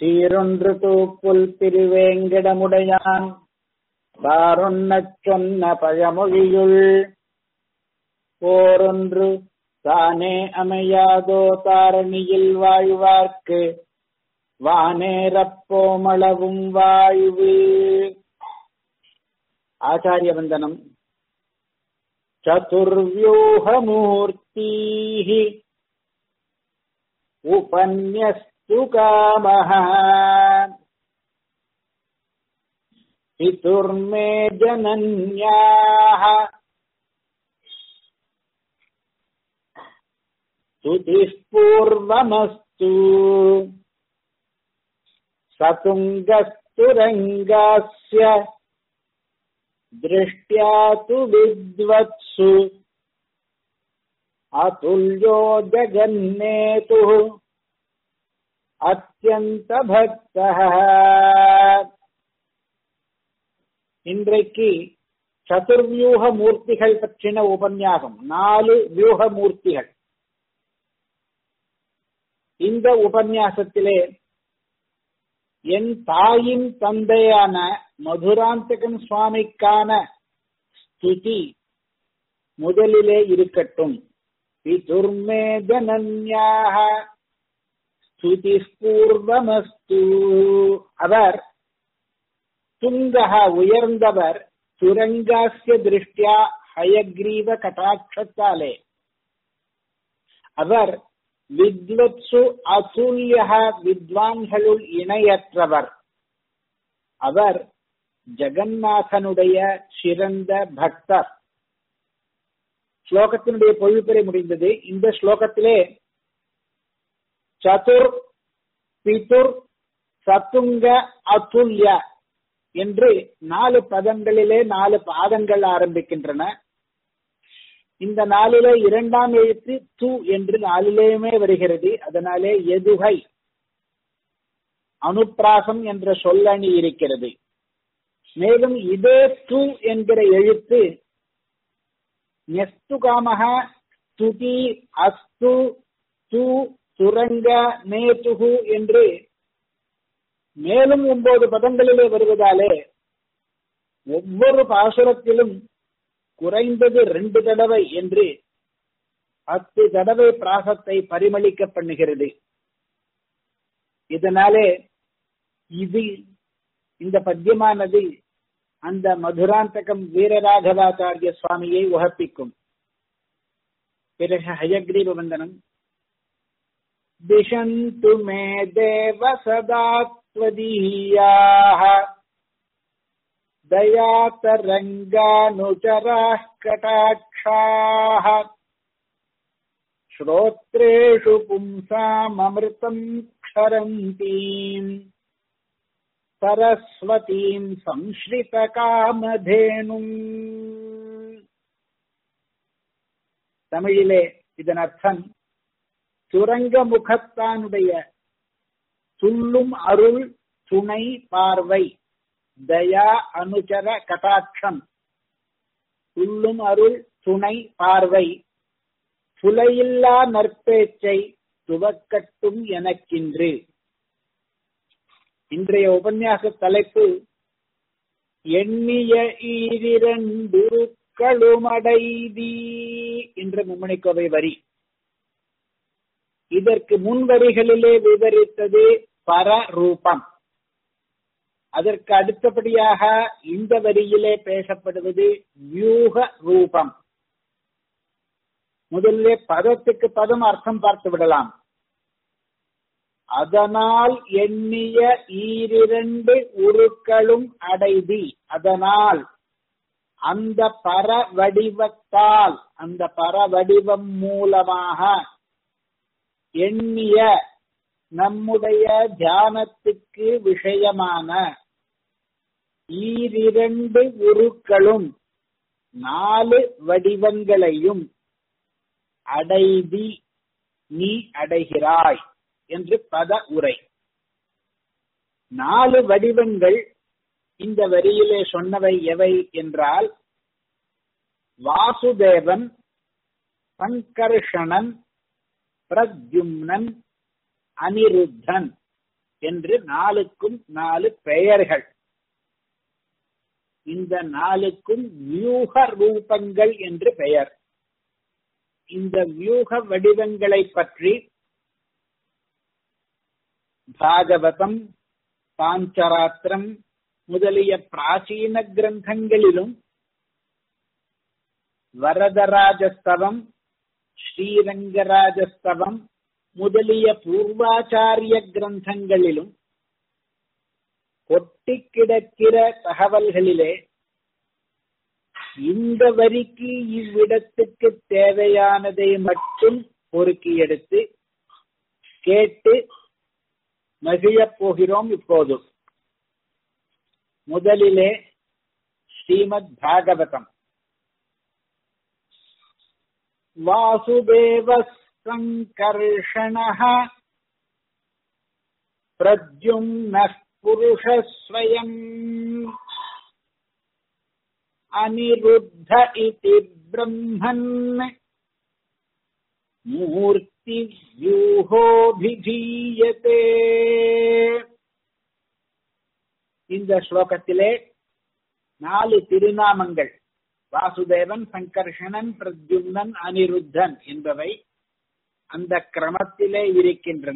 சீரொன்று தூப்புல் திருவேங்கிடமுடையான் பாரொன்னச் சொன்ன பழமொழியுள் போரொன்று தானே அமையாதோ தாரணியில் வாழ்வார்க்கு வானேரப்போமளவும் வாழ்வு ஆச்சாரிய வந்தனம் चतुर्व्यूहमूर्तीः उपन्यस्तु कामः पितुर्मे जनन्याः स्तुतिः पूर्वमस्तु सतुङ्गस्तुरङ्गास्य दृष्ट्या तु विद्वत्सु अतुल्यो जगन्नेतुः அத்தியந்தபக்தः இன்றைக்கு சதுர்வியூக மூர்த்திகள் பற்றின உபன்யாசம் நாலு வியூக மூர்த்திகள் இந்த உபன்யாசத்திலே என் தாயின் தந்தையான மதுராந்தகன் சுவாமிக்கான ஸ்துதி முதலிலே இருக்கட்டும் பிதுர்மே ஜனன்யாக ஸ்துதி பூர்வமஸ்து அவர் துங்கக உயர்ந்தவர் துரங்காசிய திருஷ்டியா ஹயக்ரீவ கட்டாட்சத்தாலே அவர் வித்வத்சு அசூல்ய வித்வான்களுள் இணையற்றவர் அவர் ஜெகநாதனுடைய சிறந்த பக்தர் ஸ்லோகத்தினுடைய பொழிப்புரை முடிந்தது இந்த ஸ்லோகத்திலே சதுர் பிதுர் சத்துங்க அதுல்ய என்று நாலு பதங்களிலே நாலு பாதங்கள் ஆரம்பிக்கின்றன இந்த நாளிலே இரண்டாம் எழுத்து து என்று நாளிலேயுமே வருகிறது அதனாலே எதுகை அனுப்பிராசம் என்ற சொல்லணி இருக்கிறது மேலும் இதே து என்கிற எழுத்து நெஸ்துகாமக துதி அஸ்து து சுரங்க நேதுகு என்று மேலும் ஒன்பது பதங்களிலே வருவதாலே ஒவ்வொரு பாசுரத்திலும் குறைந்தது ரெண்டு தடவை என்று பத்து தடவை பிராசத்தை பரிமளிக்க பண்ணுகிறது இதனாலே இது இந்த பத்தியமானது அந்த மதுராந்தகம் வீரராகவாச்சாரிய சுவாமியை உகப்பிக்கும் பிறகு ஹயக்ரீவ வந்தனம் दिशन्तु मे देव सदा त्वदीयाः दयातरङ्गानुचराः कटाक्षाः श्रोत्रेषु पुंसाममृतम् क्षरन्तीम् सरस्वतीम् संश्रितकामधेनुम् தமிழிலே இதன் அர்த்தம் சுரங்க முகத்தானுடைய துள்ளும் அருள் துணை பார்வை தயா அனுச்சர கட்டாட்சம் துள்ளும் அருள் துணை பார்வை புலையில்லா நற்பேச்சை துவக்கட்டும் எனக்கின்று இன்றைய உபன்யாச தலைப்பு எண்ணிய ஈரிரண்டு கழுமடைதி என்ற மும்மணிக்கோவை வரி இதற்கு முன் வரிகளிலே விவரித்தது பரரூபம் அதற்கு அடுத்தபடியாக இந்த வரியிலே பேசப்படுவது வியூக ரூபம் முதல்ல பதத்துக்கு பதம் அர்த்தம் பார்த்து விடலாம் அதனால் எண்ணிய ஈரிரண்டு உருக்களும் அடைதி அதனால் அந்த பர வடிவத்தால் அந்த பர வடிவம் மூலமாக எண்ணிய நம்முடைய தியானத்துக்கு விஷயமான ஈரிரண்டு உருக்களும் நாலு வடிவங்களையும் அடைதி நீ அடைகிறாய் என்று பத உரை நாலு வடிவங்கள் இந்த வரியிலே சொன்னவை எவை என்றால் வாசுதேவன் சங்கர்ஷணன் பிரத்யும்னன் அனிருத்தன் என்று நாலுக்கும் நாலு பெயர்கள் இந்த நாளுக்கும் வியூக ரூபங்கள் என்று பெயர் இந்த வியூக வடிவங்களை பற்றி பாகவதம் பாஞ்சராத்திரம் முதலிய பிராச்சீன கிரந்தங்களிலும் வரதராஜஸ்தவம் ஸ்ரீரங்கராஜஸ்தவம் முதலிய பூர்வாச்சாரிய கிரந்தங்களிலும் கொட்டி கிடக்கிற தகவல்களிலே இந்த வரிக்கு இவ்விடத்துக்கு தேவையானதை மட்டும் பொறுக்கி எடுத்து கேட்டு மகிழப் போகிறோம் இப்போது முதலிலே ஸ்ரீமத் பாகவதம் வாசுதேவ சங்கர்ஷணः பிரத்யும்னः पुरुषस्वयम् अनिरुद्ध इति ब्रह्मन् மூர்த்திவியூகோபிதீயத்தே இந்த ஸ்லோகத்திலே நாலு திருநாமங்கள் வாசுதேவன் சங்கர்ஷணன் பிரத்யும்னன் அனிருத்தன் என்பவை அந்த கிரமத்திலே இருக்கின்றன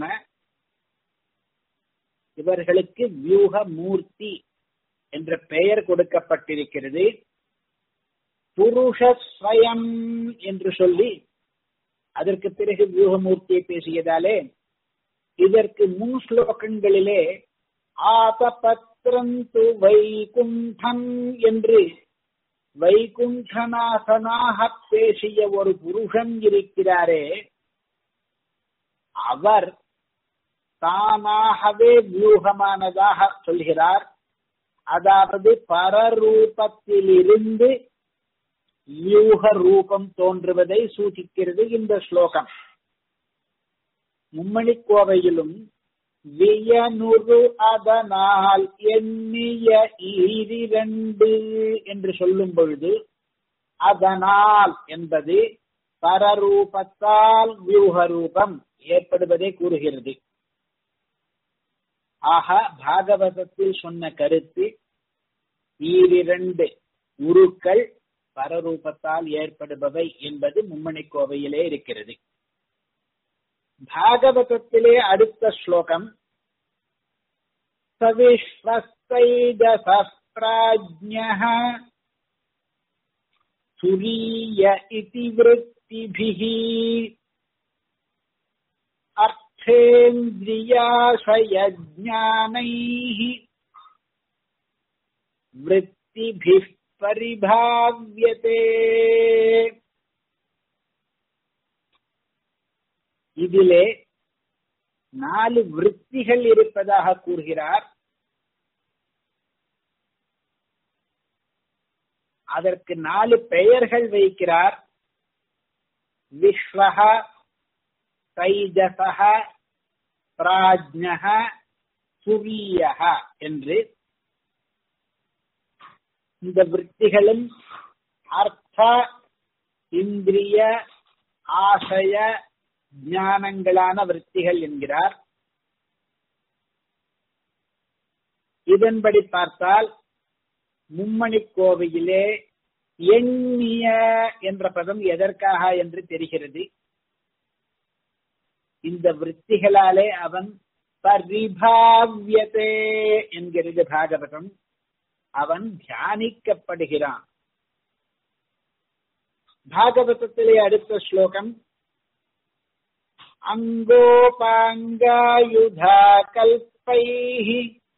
இவர்களுக்கு வியூக மூர்த்தி என்ற பெயர் கொடுக்கப்பட்டிருக்கிறது புருஷ ஸ்வயம் என்று சொல்லி அதற்கு பிறகு வியூகமூர்த்தியை பேசியதாலே இதற்கு முன் ஸ்லோகங்களிலே ஆதபத்ரந்து வைகுண்டன் என்று வைகுண்டநாசனாக பேசிய ஒரு புருஷன் இருக்கிறாரே அவர் தானாகவே வியூகமானதாக சொல்கிறார் அதாவது பரரூபத்திலிருந்து வியூக ரூபம் தோன்றுவதை சூಚಿக்கிறது இந்த ஸ்லோகம் மும்மணி கோவையிலும் வியனுரு அதனால் எண்ணிய ஈரிரண்டு என்று சொல்லும் பொழுது அதனால் என்பது பரரூபத்தால் வியூக ரூபம் ஏற்படுவதை கூறுகிறது ஆக பாகவதத்தில் சொன்ன கருத்து ஈரிரண்டு உருக்கள் பரரூபத்தால் ஏற்படுபவை என்பது மும்மணி கோவையிலே இருக்கிறது பாகவதத்திலே அடுத்த ஸ்லோகம் சவிஸ்வஸ்தைஜசப்ராஜ்ஞः துரிய இதி விருத்திபிः अर्थेन्द्रियाशयज्ञानैः वृत्तिभिः परिभाव्यते இதிலே நாலு விற்த்திகள் இருப்பதாக கூறுகிறார் அதற்கு நாலு பெயர்கள் வைக்கிறார் விஸ்வக தைஜசக பிராஜ்ஞக துரியக என்று இந்த விற்த்திகளும் அர்த்த இந்திரிய ஆசய ஞானங்களான விற்த்திகள் என்கிறார் இதன்படி பார்த்தால் மும்மணி கோவையிலே எண்ணிய என்ற பதம் எதற்காக என்று தெரிகிறது இந்த விற்த்திகளாலே அவன் பரிபாவியதே என்கிறது பாகவதம் அவன் தியானிக்கப்படுகிறான் பாகவதத்திலே அடுத்த ஸ்லோகம் அங்கோபாங்காயுதா கல்பைः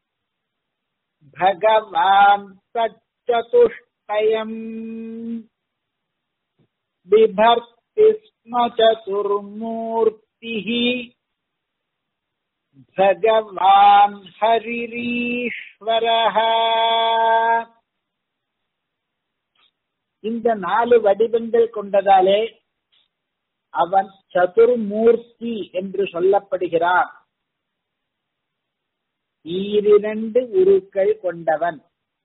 भगवान् तच्चतुष्टयम् बिभर्ति स्म चतुर्मूर्तिः भगवान् हरिरीश्वरः இந்த நாலு வடிவங்கள் கொண்டதாலே அவன் சதுர்மூர்த்தி என்று சொல்லப்படுகிறான் ஈரிரண்டு உருக்கள் கொண்டவன்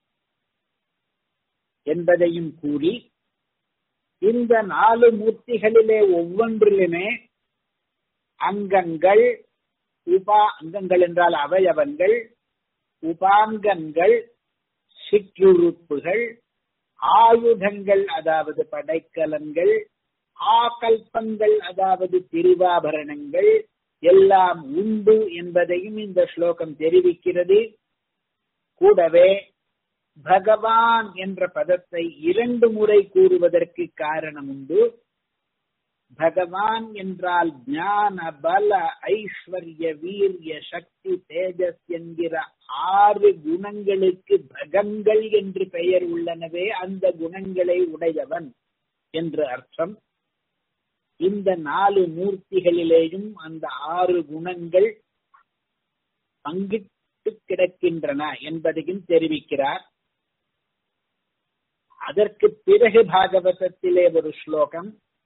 என்பதையும் கூறி இந்த நாலு மூர்த்திகளிலே ஒவ்வொன்றிலுமே அங்கங்கள் உபா அங்கங்கள் என்றால் அவயவங்கள் உபாங்கங்கள் சிற்றுறுப்புகள் ஆயுதங்கள் அதாவது படைக்கலன்கள் ஆகல்பங்கள் அதாவது திருவாபரணங்கள் எல்லாம் உண்டு என்பதையும் இந்த ஸ்லோகம் தெரிவிக்கிறது கூடவே பகவான் என்ற பதத்தை இரண்டு முறை கூறுவதற்கு காரணம் உண்டு பகவான் என்றால் ஞான பல ஐஸ்வர்ய வீரிய சக்தி தேஜஸ் என்கிற ஆறு குணங்களுக்கு பகங்கள் என்று பெயர் உள்ளனவே அந்த குணங்களை உடையவன் என்று அர்த்தம் இந்த நாலு மூர்த்திகளிலேயும் அந்த ஆறு குணங்கள் பங்கிட்டு கிடக்கின்றன என்பதையும் தெரிவிக்கிறார் அதற்கு பிறகு பாகவதத்திலே ஒரு ஸ்லோகம்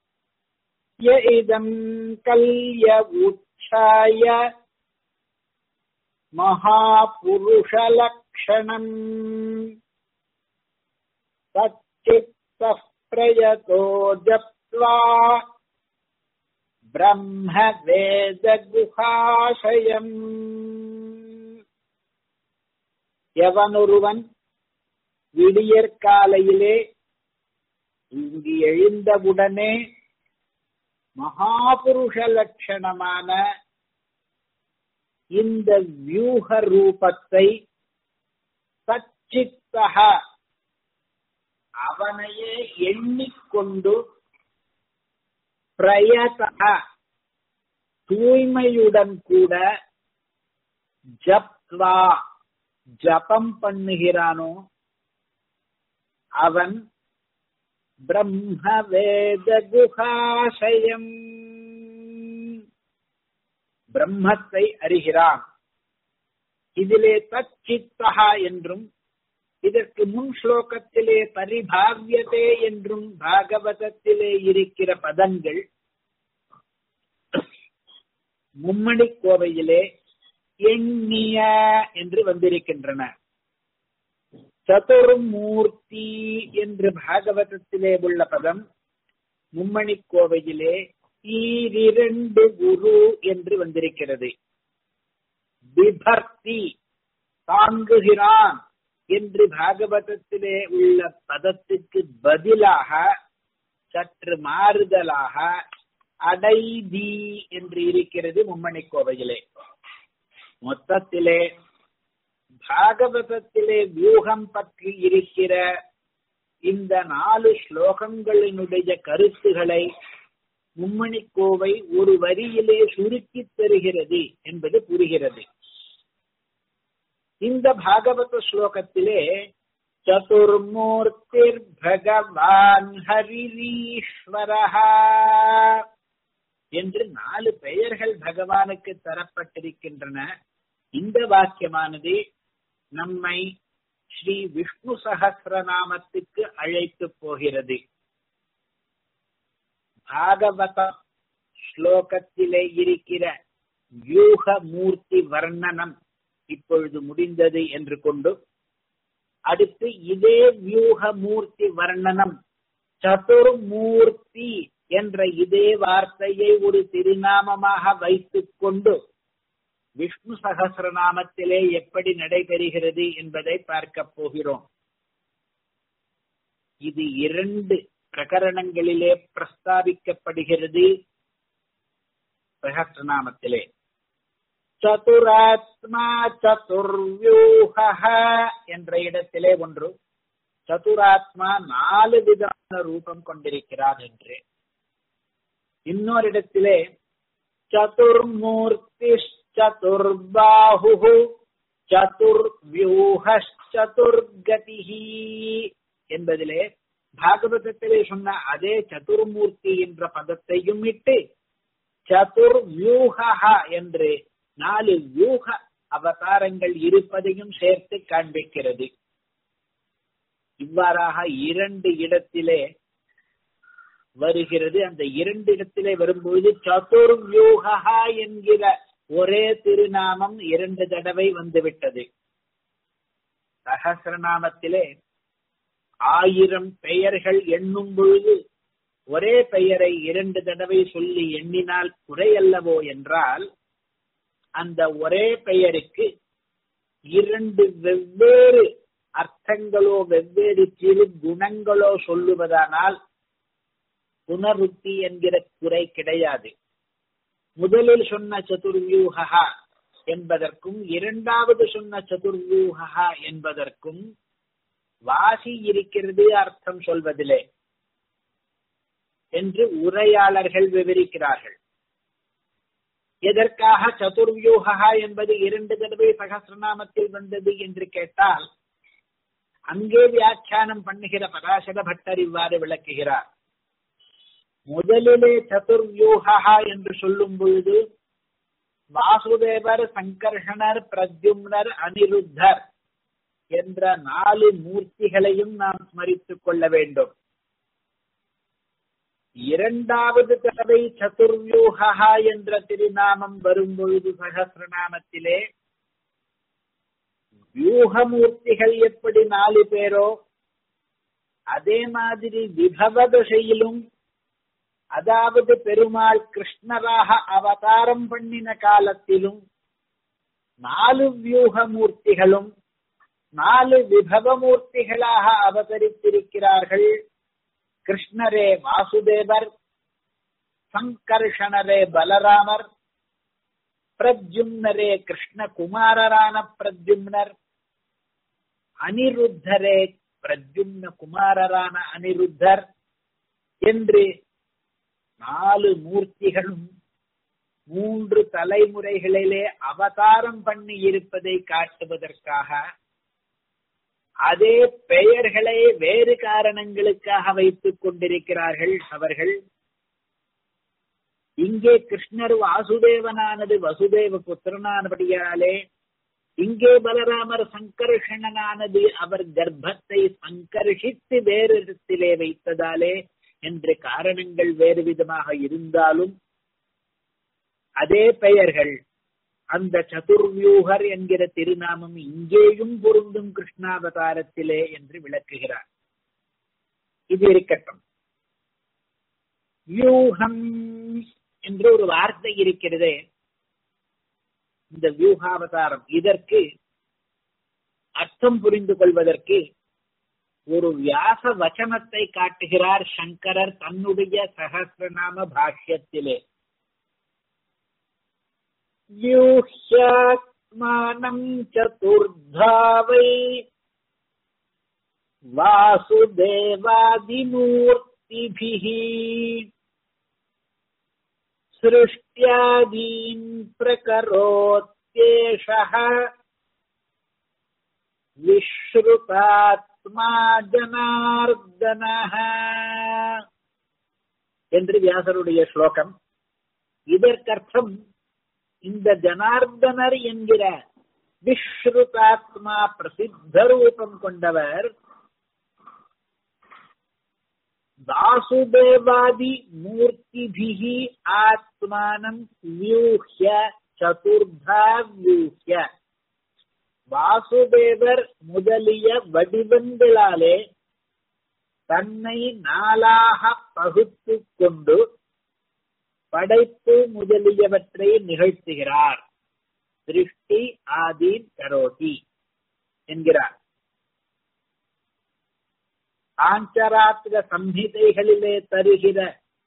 இதம் கல்ய உச்சாய மகாபுருஷலக்ஷணம் சச்சித்த பிரயதோ ஜப்வா பிரம்ம வேத குஹாசயம் எவனொருவன் விடியற்காலையிலே இங்கு எழுந்தவுடனே மகாபுருஷ லட்சணமான இந்த வியூக ரூபத்தை சச்சித்தக அவனையே எண்ணிக்கொண்டு பிரயதக தூய்மையுடன் கூட ஜப்வா ஜபம் பண்ணுகிறானோ அவன் பிரம்ம வேத குஹாசயம் பிரம்மத்தை அறிகிறான் இதிலே தச்சித்தகா என்றும் இதற்கு முன் ஸ்லோகத்திலே பரிபாவியதே என்றும் பாகவதத்திலே இருக்கிற பதங்கள் மும்மணி கோவையிலே எண்ணிய என்று வந்திருக்கின்றன சதுர்மூர்த்தி என்று பாகவதத்திலே உள்ள பதம் மும்மணி கோவையிலே ஈரிரண்டு குரு என்று வந்திருக்கிறது விபர்த்தி தாங்குகிறான் என்று பாகவதத்திலே உள்ள பதத்துக்கு பதிலாக சற்று மாறுதலாக அடைதி என்று இருக்கிறது மும்மணி கோவையிலே மொத்தத்திலே பாகவதத்திலே வியூகம் பற்றி இருக்கிற இந்த நாலு ஸ்லோகங்களினுடைய கருத்துகளை மும்மணி கோவை ஒரு வரியிலே சுருக்கி தருகிறது என்பது புரிகிறது இந்த பாகவத ஸ்லோகத்திலே சதுர்மூர்த்திர் பகவான் ஹரிரீஸ்வரஹா என்று நாலு பெயர்கள் பகவானுக்கு தரப்பட்டிருக்கின்றன இந்த வாக்கியமானது நம்மை ஸ்ரீ விஷ்ணு சகசிரநாமத்துக்கு அழைத்து போகிறது பாகவத ஸ்லோகத்திலே இருக்கிற வியூக மூர்த்தி வர்ணனம் இப்பொழுது முடிந்தது என்று கொண்டு அடுத்து இதே வியூக மூர்த்தி வர்ணனம் சதுர்மூர்த்தி என்ற இதே வார்த்தையை ஒரு திருநாமமாக வைத்துக் கொண்டு விஷ்ணு சகசிரநாமத்திலே எப்படி நடைபெறுகிறது என்பதை பார்க்க போகிறோம் இது இரண்டு பிரகரணங்களிலே பிரஸ்தாபிக்கப்படுகிறது சகசிரநாமத்திலே சதுராத்மா சதுர்வியூக என்ற இடத்திலே ஒன்று சதுராத்மா நாலு விதமான ரூபம் கொண்டிருக்கிறார் என்று இன்னொரு இடத்திலே சதுர்மூர்த்தி சதுர்பாஹு சதுர்வியூகச்சதுர்கதி என்பதிலே பாகவதத்திலே சொன்ன அதே சதுர்மூர்த்தி என்ற பதத்தையும் இட்டு சதுர்வியூக என்று நாலு வியூக அவதாரங்கள் இருப்பதையும் சேர்த்து காண்பிக்கிறது இவ்வாறாக இரண்டு இடத்திலே வருகிறது அந்த இரண்டு இடத்திலே வரும்பொழுது சதுர்வியூகா என்கிற ஒரே திருநாமம் இரண்டு தடவை வந்துவிட்டது சகசிரநாமத்திலே ஆயிரம் பெயர்கள் எண்ணும் பொழுது ஒரே பெயரை இரண்டு தடவை சொல்லி எண்ணினால் குறையல்லவோ என்றால் அந்த ஒரே பெயருக்கு இரண்டு வெவ்வேறு அர்த்தங்களோ வெவ்வேறு சிறு குணங்களோ சொல்லுவதானால் புனருக்தி என்கிற குறை கிடையாது முதலில் சொன்ன சதுர்வியூகா என்பதற்கும் இரண்டாவது சொன்ன சதுர்வியூகா என்பதற்கும் வாசி இருக்கிறது அர்த்தம் சொல்வதிலே என்று உரையாளர்கள் விவரிக்கிறார்கள் எதற்காக சதுர்வியூகா என்பது இரண்டு தடவை சகசிரநாமத்தில் வந்தது என்று கேட்டால் அங்கே வியாக்கியானம் பண்ணுகிற பராசர பட்டர் இவ்வாறு விளக்குகிறார் முதலிலே சதுர்வியூகா என்று சொல்லும் பொழுது வாசுதேவர் சங்கர்ஷணர் பிரத்யும்னர் அனிருத்தர் என்ற நாலு மூர்த்திகளையும் நாம் ஸ்மரித்துக் கொள்ள வேண்டும் இரண்டாவது தடவை சதுர்வியூகா என்ற திருநாமம் வரும்பொழுது சகசிரநாமத்திலே வியூகமூர்த்திகள் எப்படி நாலு பேரோ அதே மாதிரி விபவ திசையிலும் அதாவது பெருமாள் கிருஷ்ணராக அவதாரம் பண்ணின காலத்திலும் நாலு வியூகமூர்த்திகளும் நாலு விபவமூர்த்திகளாக அவதரித்திருக்கிறார்கள் கிருஷ்ணரே வாசுதேவர் சங்கர்ஷணரே பலராமர் பிரத்யும்னரே கிருஷ்ணகுமாரரான பிரத்யும்னர் அனிருத்தரே பிரத்யும்ன குமாரரான அனிருத்தர் என்று நாலு மூர்த்திகளும் மூன்று தலைமுறைகளிலே அவதாரம் பண்ணி இருப்பதை காட்டுவதற்காக அதே பெயர்களை வேறு காரணங்களுக்காக வைத்துக் கொண்டிருக்கிறார்கள் அவர்கள் இங்கே கிருஷ்ணர் வாசுதேவனானது வசுதேவ புத்திரனானபடியாலே இங்கே பலராமர் சங்கர்ஷணனானது அவர் கர்ப்பத்தை சங்கர்ஷித்து வேறு இடத்திலே வைத்ததாலே என்று காரணங்கள் வேறு விதமாக இருந்தாலும் அதே பெயர்கள் அந்த சதுர்வியூகர் என்கிற திருநாமம் இங்கேயும் பொருந்தும் கிருஷ்ணாவதாரத்திலே என்று விளக்குகிறார் இது இருக்கட்டும் வியூகம் என்று ஒரு வார்த்தை இருக்கிறதே இந்த வியூகாவதாரம் இதற்கு அர்த்தம் புரிந்து கொள்வதற்கு ஒரு வியாச வச்சனத்தை காட்டுகிறார் சங்கரர் தன்னுடைய சகசிரநாம பாஷ்யத்திலே व्यूह्यात्मानम् चतुर्धा वै वासुदेवादिमूर्तिभिः सृष्ट्यादीन् प्रकरोत्येषः विश्रुतात्मा जनार्दनः என்று வியாசருடைய ஸ்லோகம் இதற்கர்த்தம் இந்த ஜனார்தனர் என்கிற விஸ்ருதாத்மா பிரசித்த ரூபம் கொண்டவர் வாசுதேவாதி மூர்த்திபிகி ஆத்மானம் வியூஹ்ய சதுர்தா வியூஹ்ய வாசுதேவர் முதலிய வடிவங்களாலே தன்னை நாளாக பகுத்து கொண்டு படைப்பு முதலியவற்றை நிகழ்த்துகிறார் திருஷ்டி ஆதீன் கரோதி என்கிறார் ஆஞ்சராத்திர சம்ஹிதைகளிலே தருகிற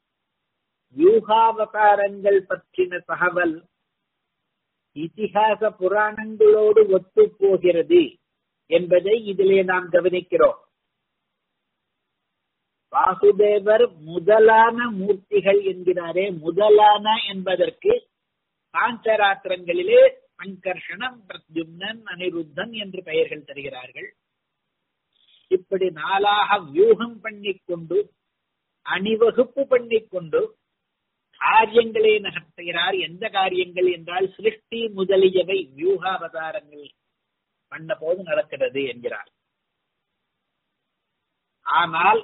யூகாவதாரங்கள் பற்றின தகவல் இதிகாச புராணங்களோடு ஒத்து போகிறது என்பதை இதிலே நாம் கவனிக்கிறோம் வாசுதேவர் முதலான மூர்த்திகள் என்கிறாரே முதலான என்பதற்கு பாஞ்சராத்திரங்களிலே சங்கர்ஷணம் பிரத்யும்னன் அனிருத்தன் என்று பெயர்கள் தருகிறார்கள் இப்படி நாளாக வியூகம் பண்ணிக்கொண்டு அணிவகுப்பு பண்ணிக்கொண்டு காரியங்களை நகர்த்துகிறார் எந்த காரியங்கள் என்றால் சிருஷ்டி முதலியவை வியூகாவதாரங்கள் பண்ண போது நடக்கிறது என்கிறார் ஆனால்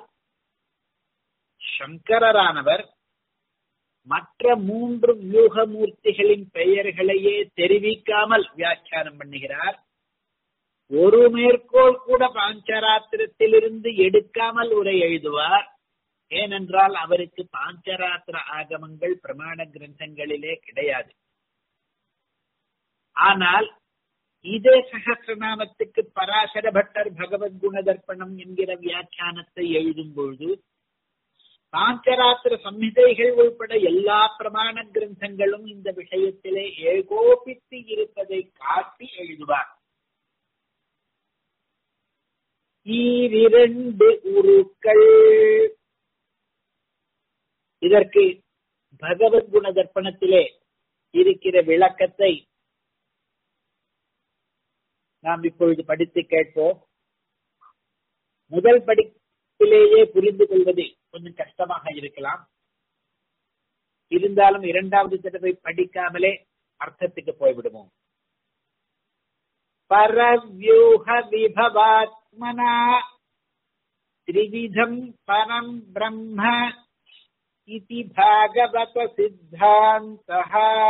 சங்கரரானவர் மற்ற மூன்று வியூகமூர்த்திகளின் பெயர்களையே தெரிவிக்காமல் வியாக்கியானம் பண்ணுகிறார் ஒரு மேற்கோள் கூட பாஞ்சராத்திரத்திலிருந்து எடுக்காமல் உரை எழுதுவார் ஏனென்றால் அவருக்கு பாஞ்சராத்திர ஆகமங்கள் பிரமாண கிரந்தங்களிலே கிடையாது ஆனால் இதே சகசிரநாமத்துக்கு பராசர பட்டர் பகவத் குண தர்ப்பணம் என்கிற வியாக்கியானத்தை எழுதும் பொழுது பாஞ்சராத்திர சம்ஹிதைகள் உள்பட எல்லா பிரமாண கிரந்தங்களும் இந்த விஷயத்திலே ஏகோபித்து இருப்பதை காட்டி எழுதுவார் ஈரிரண்டு உருக்கள் இதற்கு பகவத் குண தர்ப்பணத்திலே இருக்கிற விளக்கத்தை நாம் இப்பொழுது படித்து கேட்போம் முதல் படிப்பிலேயே புரிந்து கொள்வது கொஞ்சம் கஷ்டமாக இருக்கலாம் இருந்தாலும் இரண்டாவது தடவை படிக்காமலே அர்த்தத்துக்கு போய்விடுவோம் பரவியூக விபவாத்மனா திரிவிதம் பரம் பிரம்ம இதி பாகவத சித்தாந்தः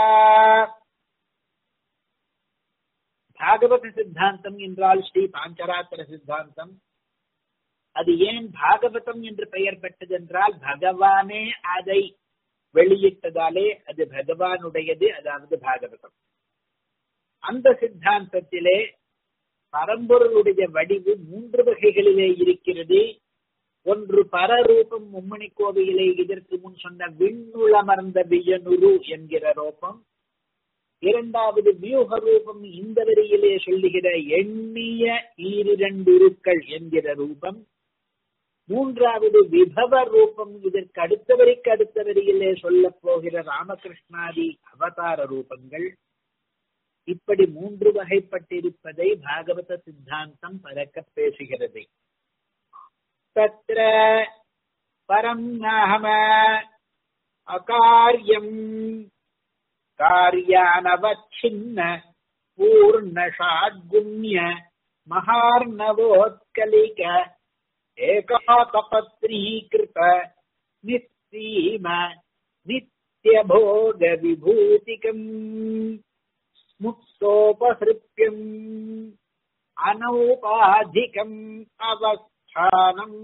பாகவத சித்தாந்தம் என்றால் ஸ்ரீ பாஞ்சராத்திர சித்தாந்தம் அது ஏன் பாகவதம் என்று பெயர் பெற்றது என்றால் பகவானே அதை வெளியிட்டதாலே அது பகவானுடையது அதாவது பாகவதம் அந்த சித்தாந்தத்திலே பரம்பொருளுடைய வடிவு மூன்று வகைகளிலே இருக்கிறது ஒன்று பரரூபம் மும்மணி கோவிலே இதற்கு முன் சொன்ன விண்ணுளமர்ந்த வியனுரு என்கிற ரூபம் இரண்டாவது வியூக ரூபம் இந்த வரியிலே சொல்லுகிற எண்ணிய ஈரிரண்டுருக்கள் என்கிற ரூபம் மூன்றாவது விபவ ரூபம் இதற்கு அடுத்த வரிக்கு அடுத்த வரியிலே சொல்ல போகிற ராமகிருஷ்ணாதி அவதார ரூபங்கள் இப்படி மூன்று வகைப்பட்டிருப்பதை பாகவத சித்தாந்தம் பறக்க பேசுகிறது தத்ர பரம் நாம அகாரியம் कार्यानवच्छिन्न पूर्णषाड्गुण्य महार्णवोत्कलिक एकातपत्रीकृत निस्सीम नित्यभोगविभूतिकम् मुक्तोपहृप्यम् அனௌபாதிகம் அவஸ்தானம்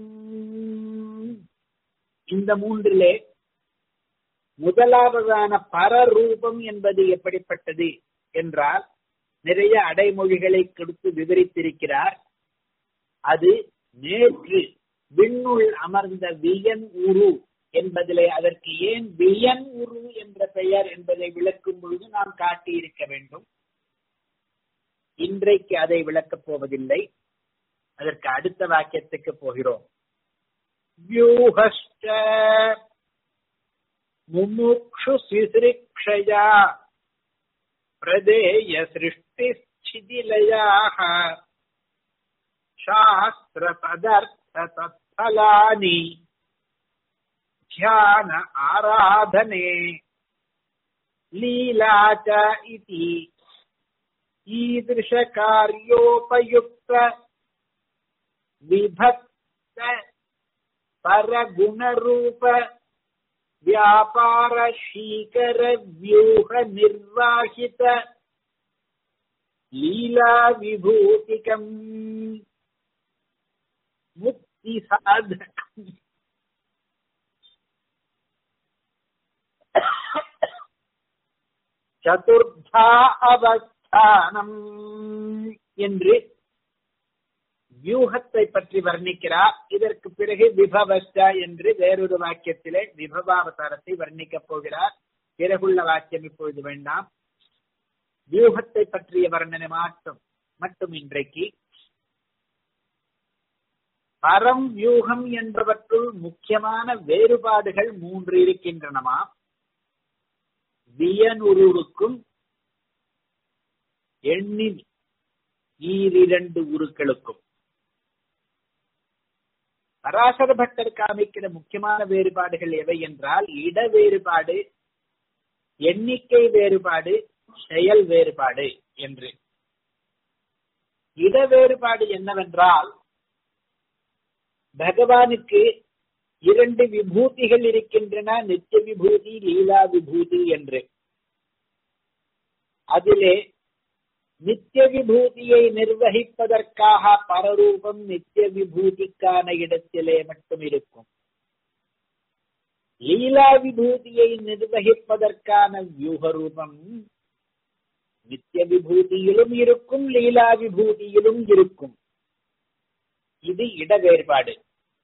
இந்த மூன்றிலே முதலாவதான பரரூபம் என்பது எப்படிப்பட்டது என்றால் நிறைய அடைமொழிகளை கொடுத்து விவரித்திருக்கிறார் அது நேற்று விண்ணுள் அமர்ந்த வியன் உரு என்பதிலே அதற்கு ஏன் வியன் உரு என்ற பெயர் என்பதை விளக்கும் பொழுது நாம் காட்டியிருக்க வேண்டும் இன்றைக்கு அதை விளக்கப் போவதில்லை அதற்கு அடுத்த வாக்கியத்துக்கு போகிறோம் வியூகஷ்ட முமுக்ஷு சிசிரிக்ஷயா பிரதேய சிருஷ்டிச்சிதிலயாக சாஸ்திர பதார்த்த தத்பலானி ध्यान आराधने लीला च इति ईदृशकार्योपयुक्त विभक्त परगुणरूप व्यापार शीकर व्यूह निर्वाहित लीला विभूतिकम् मुक्ति साधकम् சதுர்த்தா அவஸ்தானம் என்று வியூகத்தை பற்றி வர்ணிக்கிறார் இதற்கு பிறகு விபவஸ்ட என்று வேறொரு வாக்கியத்திலே விபவாவதாரத்தை வர்ணிக்கப் போகிறார் பிறகுள்ள வாக்கியம் இப்பொழுது வேண்டாம் வியூகத்தை பற்றிய வர்ணனை மாற்றம் மட்டும் இன்றைக்கு பரம் வியூகம் என்பவற்றுள் முக்கியமான வேறுபாடுகள் மூன்று இருக்கின்றனமா வியனுருவுக்கும் எண்ணின் ஈரிரண்டு உருக்களுக்கும் பராசர பட்டர் காமிக்கிற முக்கியமான வேறுபாடுகள் எவை என்றால் இட வேறுபாடு எண்ணிக்கை வேறுபாடு செயல் வேறுபாடு என்று இட வேறுபாடு என்னவென்றால் பகவானுக்கு இரண்டு விபூதிகள் இருக்கின்றன நித்திய விபூதி லீலா விபூதி என்று அதிலே நித்திய விபூதியை நிர்வகிப்பதற்காக பரரூபம் நித்திய விபூதிக்கான இடத்திலே மட்டும் இருக்கும் லீலா விபூதியை நிர்வகிப்பதற்கான வியூக ரூபம் நித்திய விபூதியிலும் இருக்கும் லீலா விபூதியிலும் இருக்கும் இது இட வேறுபாடு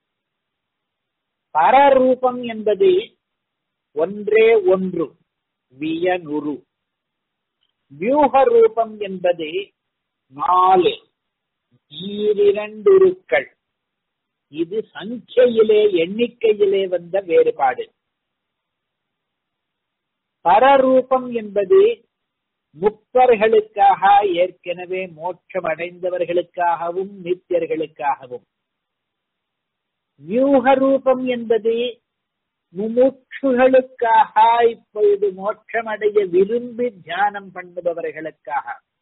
பரரூபம் என்பது ஒன்றே ஒன்று வியனுரு வியூக ரூபம் என்பது நாலு ஈரிரண்டுருக்கள் இது சங்கையிலே எண்ணிக்கையிலே வந்த வேறுபாடு பரரூபம் என்பது முக்தர்களுக்காக ஏற்கனவே மோட்சம் அடைந்தவர்களுக்காகவும் நித்தியர்களுக்காகவும் வியூக ரூபம் என்பது முமுட்சுகளுக்காக இப்பொழுது மோட்சம் அடைய விரும்பி தியானம் பண்ணுபவர்களுக்காக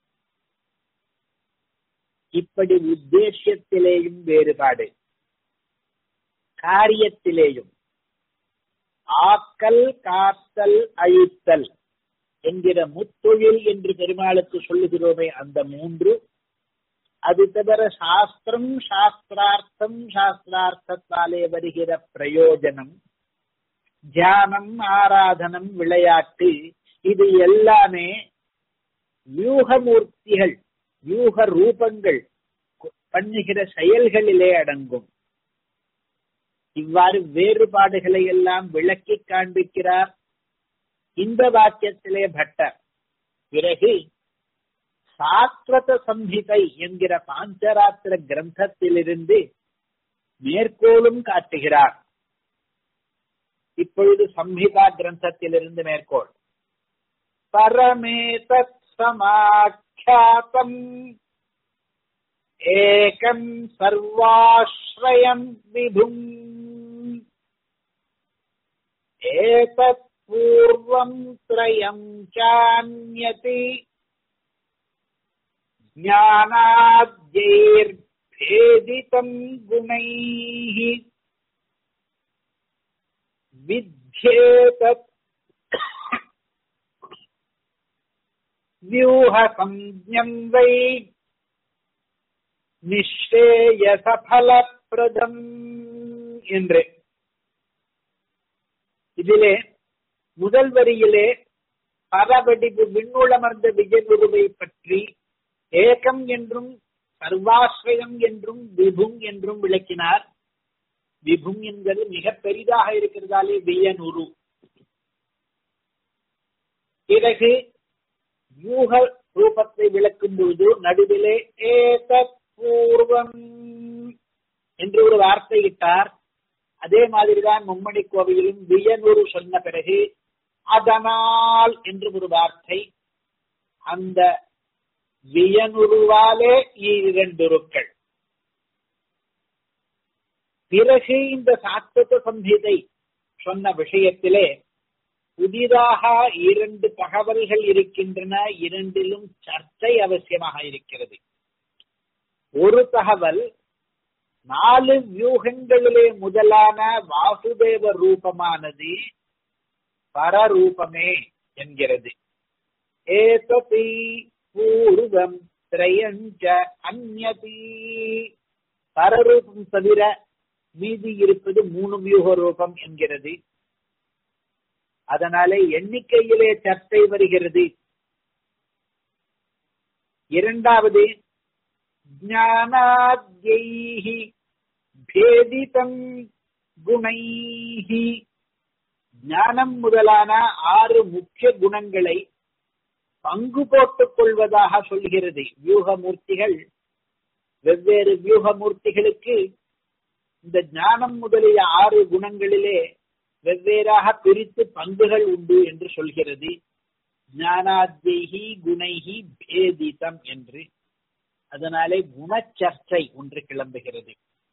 இப்படி உத்தேசியத்திலேயும் வேறுபாடு காரியத்திலேயும் ஆக்கல் காத்தல் அழித்தல் என்கிற முத்தொழில் என்று பெருமாளுக்கு சொல்லுகிறோமே அந்த மூன்று அது தவிர சாஸ்திரம் சாஸ்திரார்த்தம் சாஸ்திரார்த்தத்தாலே வருகிற பிரயோஜனம் தியானம் ஆராதனம் விளையாட்டு இது எல்லாமே வியூகமூர்த்திகள் வியூக ரூபங்கள் பண்ணுகிற செயல்களிலே அடங்கும் இவ்வாறு வேறுபாடுகளை எல்லாம் விளக்கி காண்பிக்கிறார் இந்த வாக்கியத்திலே பட்டர் பிறகு சாஸ்வத சம்ஹிதை என்கிற பாஞ்சராத்திர கிரந்தத்திலிருந்து மேற்கோளும் காட்டுகிறார் இப்பொழுது சம்ஹிதா கிரந்தத்திலிருந்து மேற்கோள் பரமேதத் சமாख्यातम् ஏகம் சர்வாஸ்ரயம் விபும் ஏதத் பூர்வம் த்ரயம் சான்யதி ज्ञानाद्यैर्भेदितम् गुणैः विध्येतत् व्यूहसंज्ञम् वै நிச்சேயசபலப்பிரதம் என்று இதிலே முதல் வரியிலே பரவடிவு விண்ணுளமர்ந்த விஜயகுருவை பற்றி ஏகம் என்றும் சர்வாஸ்ரயம் என்றும் விபும் என்றும் விளக்கினார் விபும் என்பது மிக பெரிதாக இருக்கிறதாலே வியனுரு பிறகு யூக ரூபத்தை விளக்கும் பொழுது நடுவிலே ஏதத் பூர்வம் என்று ஒரு வார்த்தை இட்டார் அதே மாதிரிதான் மும்மணி கோவையிலும் வியனூர் சொன்ன பிறகு அதனால் என்று ஒரு வார்த்தை அந்த வியனுருவாலே இரண்டுருக்கள் பிறகு இந்த சாத்வத சம்ஹிதை சொன்ன விஷயத்திலே புதிதாக இரண்டு தகவல்கள் இருக்கின்றன இரண்டிலும் சர்ச்சை அவசியமாக இருக்கிறது ஒரு தகவல் நாலு வியூகங்களிலே முதலான வாசுதேவ ரூபமானது பரரூபமே என்கிறது ஏததி பூர்வம் திரையஞ்ச அந்நதி பரரூபம் தவிர மீதி இருப்பது மூணு வியூக ரூபம் என்கிறது அதனாலே எண்ணிக்கையிலே சர்ச்சை வருகிறது இரண்டாவது ஞானாத்யைஹி பேதிதம் குணைஹி ஞானம் முதலான ஆறு முக்கிய குணங்களை பங்கு போட்டுக் கொள்வதாக சொல்கிறது வியூகமூர்த்திகள் வெவ்வேறு வியூகமூர்த்திகளுக்கு இந்த ஞானம் முதலிய ஆறு குணங்களிலே வெவ்வேறாக பிரித்து பங்குகள் உண்டு என்று சொல்கிறது ஞானாத்யைஹி குணைஹி பேதிதம் என்று அதனாலே குணச்சர்ச்சை ஒன்று கிளம்புகிறது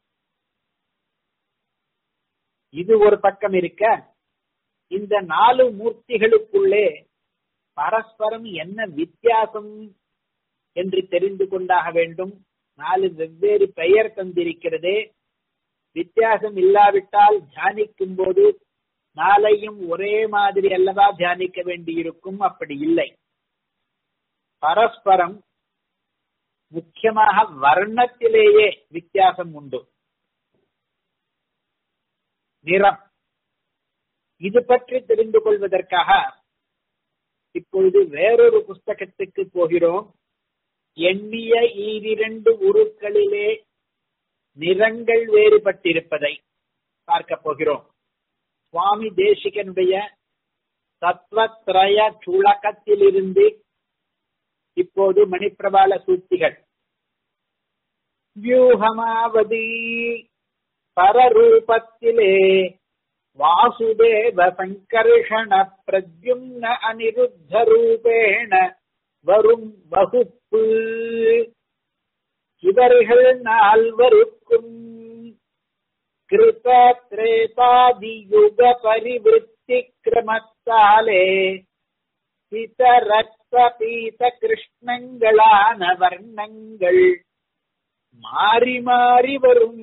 இது ஒரு பக்கம் இருக்க இந்த நாலு மூர்த்திகளுக்குள்ளே பரஸ்பரம் என்ன வித்தியாசம் என்று தெரிந்து கொண்டாக வேண்டும் நாலு வெவ்வேறு பெயர் தந்திருக்கிறதே வித்தியாசம் இல்லாவிட்டால் தியானிக்கும் போது நாளையும் ஒரே மாதிரி அல்லவா தியானிக்க வேண்டியிருக்கும் அப்படி இல்லை பரஸ்பரம் முக்கியமாக வர்ணத்திலேயே வித்தியாசம் உண்டு நிறம் இது பற்றி தெரிந்து கொள்வதற்காக இப்பொழுது வேறொரு புஸ்தகத்துக்கு போகிறோம் எண்ணிய ஈரிரண்டு உருக்களிலே நிறங்கள் வேறுபட்டிருப்பதை பார்க்க போகிறோம் சுவாமி தேசிகனுடைய தத்வத்ரய சுழக்கத்திலிருந்து இப்போது மணிப்பிரபால சூக்திகள் வியூகமாவதி பரரூபத்திலே வாசுதேவ சங்கர்ஷண பிரத்யும்ன அனிருத்த ரூபேண வரும் வகுப்பு இவர்கள் நால்வருக்கும் கிருத திரேதாதியுக பரிவிருத்தி கிரமத்தாலே சித ரத்த பீத கிருஷ்ணங்களான வர்ணங்கள் மாறி மாறி வரும்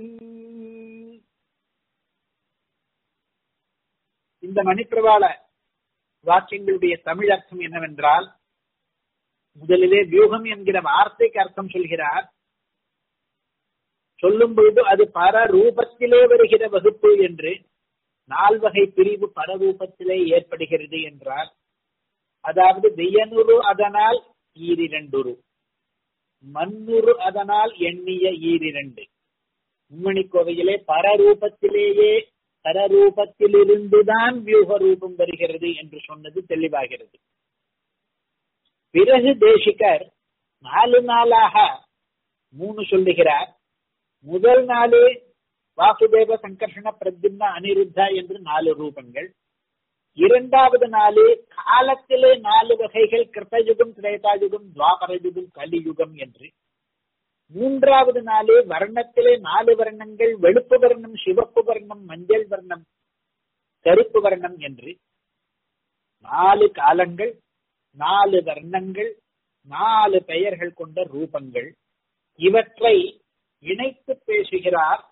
இந்த மணிப்பிரவாள வாக்கியங்களுடைய தமிழ் அர்த்தம் என்னவென்றால் முதலிலே வியூகம் என்கிற வார்த்தைக்கு அர்த்தம் சொல்கிறார் சொல்லும் பொழுது அது பர ரூபத்திலே வருகிற வகுப்பு என்று நால்வகை பிரிவு பரரூபத்திலே ஏற்படுகிறது என்றார் அதாவது வெய்யனுரு அதனால் ஈரிரண்டுரு மண்ணுரு அதனால் எண்ணிய ஈரிரண்டு உம்மணி கோவையிலே பரரூபத்திலேயே பரரூபத்திலிருந்துதான் வியூக ரூபம் வருகிறது என்று சொன்னது தெளிவாகிறது பிறகு தேசிகர் நாலு நாளாக மூணு சொல்லுகிறார் முதல் நாளே வாசுதேவ சங்கர்ஷண பிரத்யும்ன அனிருத்தா என்று நாலு ரூபங்கள் இரண்டாவது நாளு காலத்திலே நாலு வகைகள் கிருத்தயுகம் திரேதாயுகம் துவாபர யுகம் கலியுகம் என்று மூன்றாவது நாளே வர்ணத்திலே நாலு வர்ணங்கள் வெளுப்பு வர்ணம் சிவப்பு வர்ணம் மஞ்சள் வர்ணம் கருப்பு வர்ணம் என்று நாலு காலங்கள் நாலு வர்ணங்கள் நாலு பெயர்கள் கொண்ட ரூபங்கள் இவற்றை இணைத்து பேசுகிறார்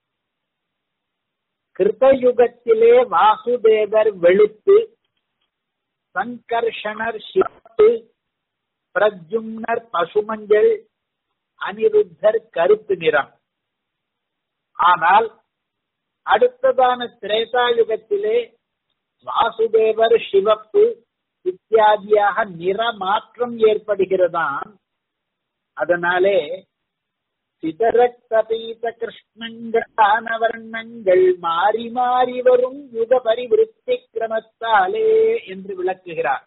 கிருதயுகத்திலே வாசுதேவர் வெளுத்து சங்கர்ஷணர் சிவப்பு பிரஜும்னர் பசுமஞ்சள் அனிருத்தர் கருப்பு நிறம் ஆனால் அடுத்ததான திரேதாயுகத்திலே வாசுதேவர் சிவப்பு இத்தியாதியாக நிற மாற்றம் ஏற்படுகிறதாம் அதனாலே சிதரத்தபீத கிருஷ்ணங்களான வர்ணங்கள் மாறி மாறி வரும் யுக பரிவிருத்தி கிரமத்தாலே என்று விளக்குகிறார்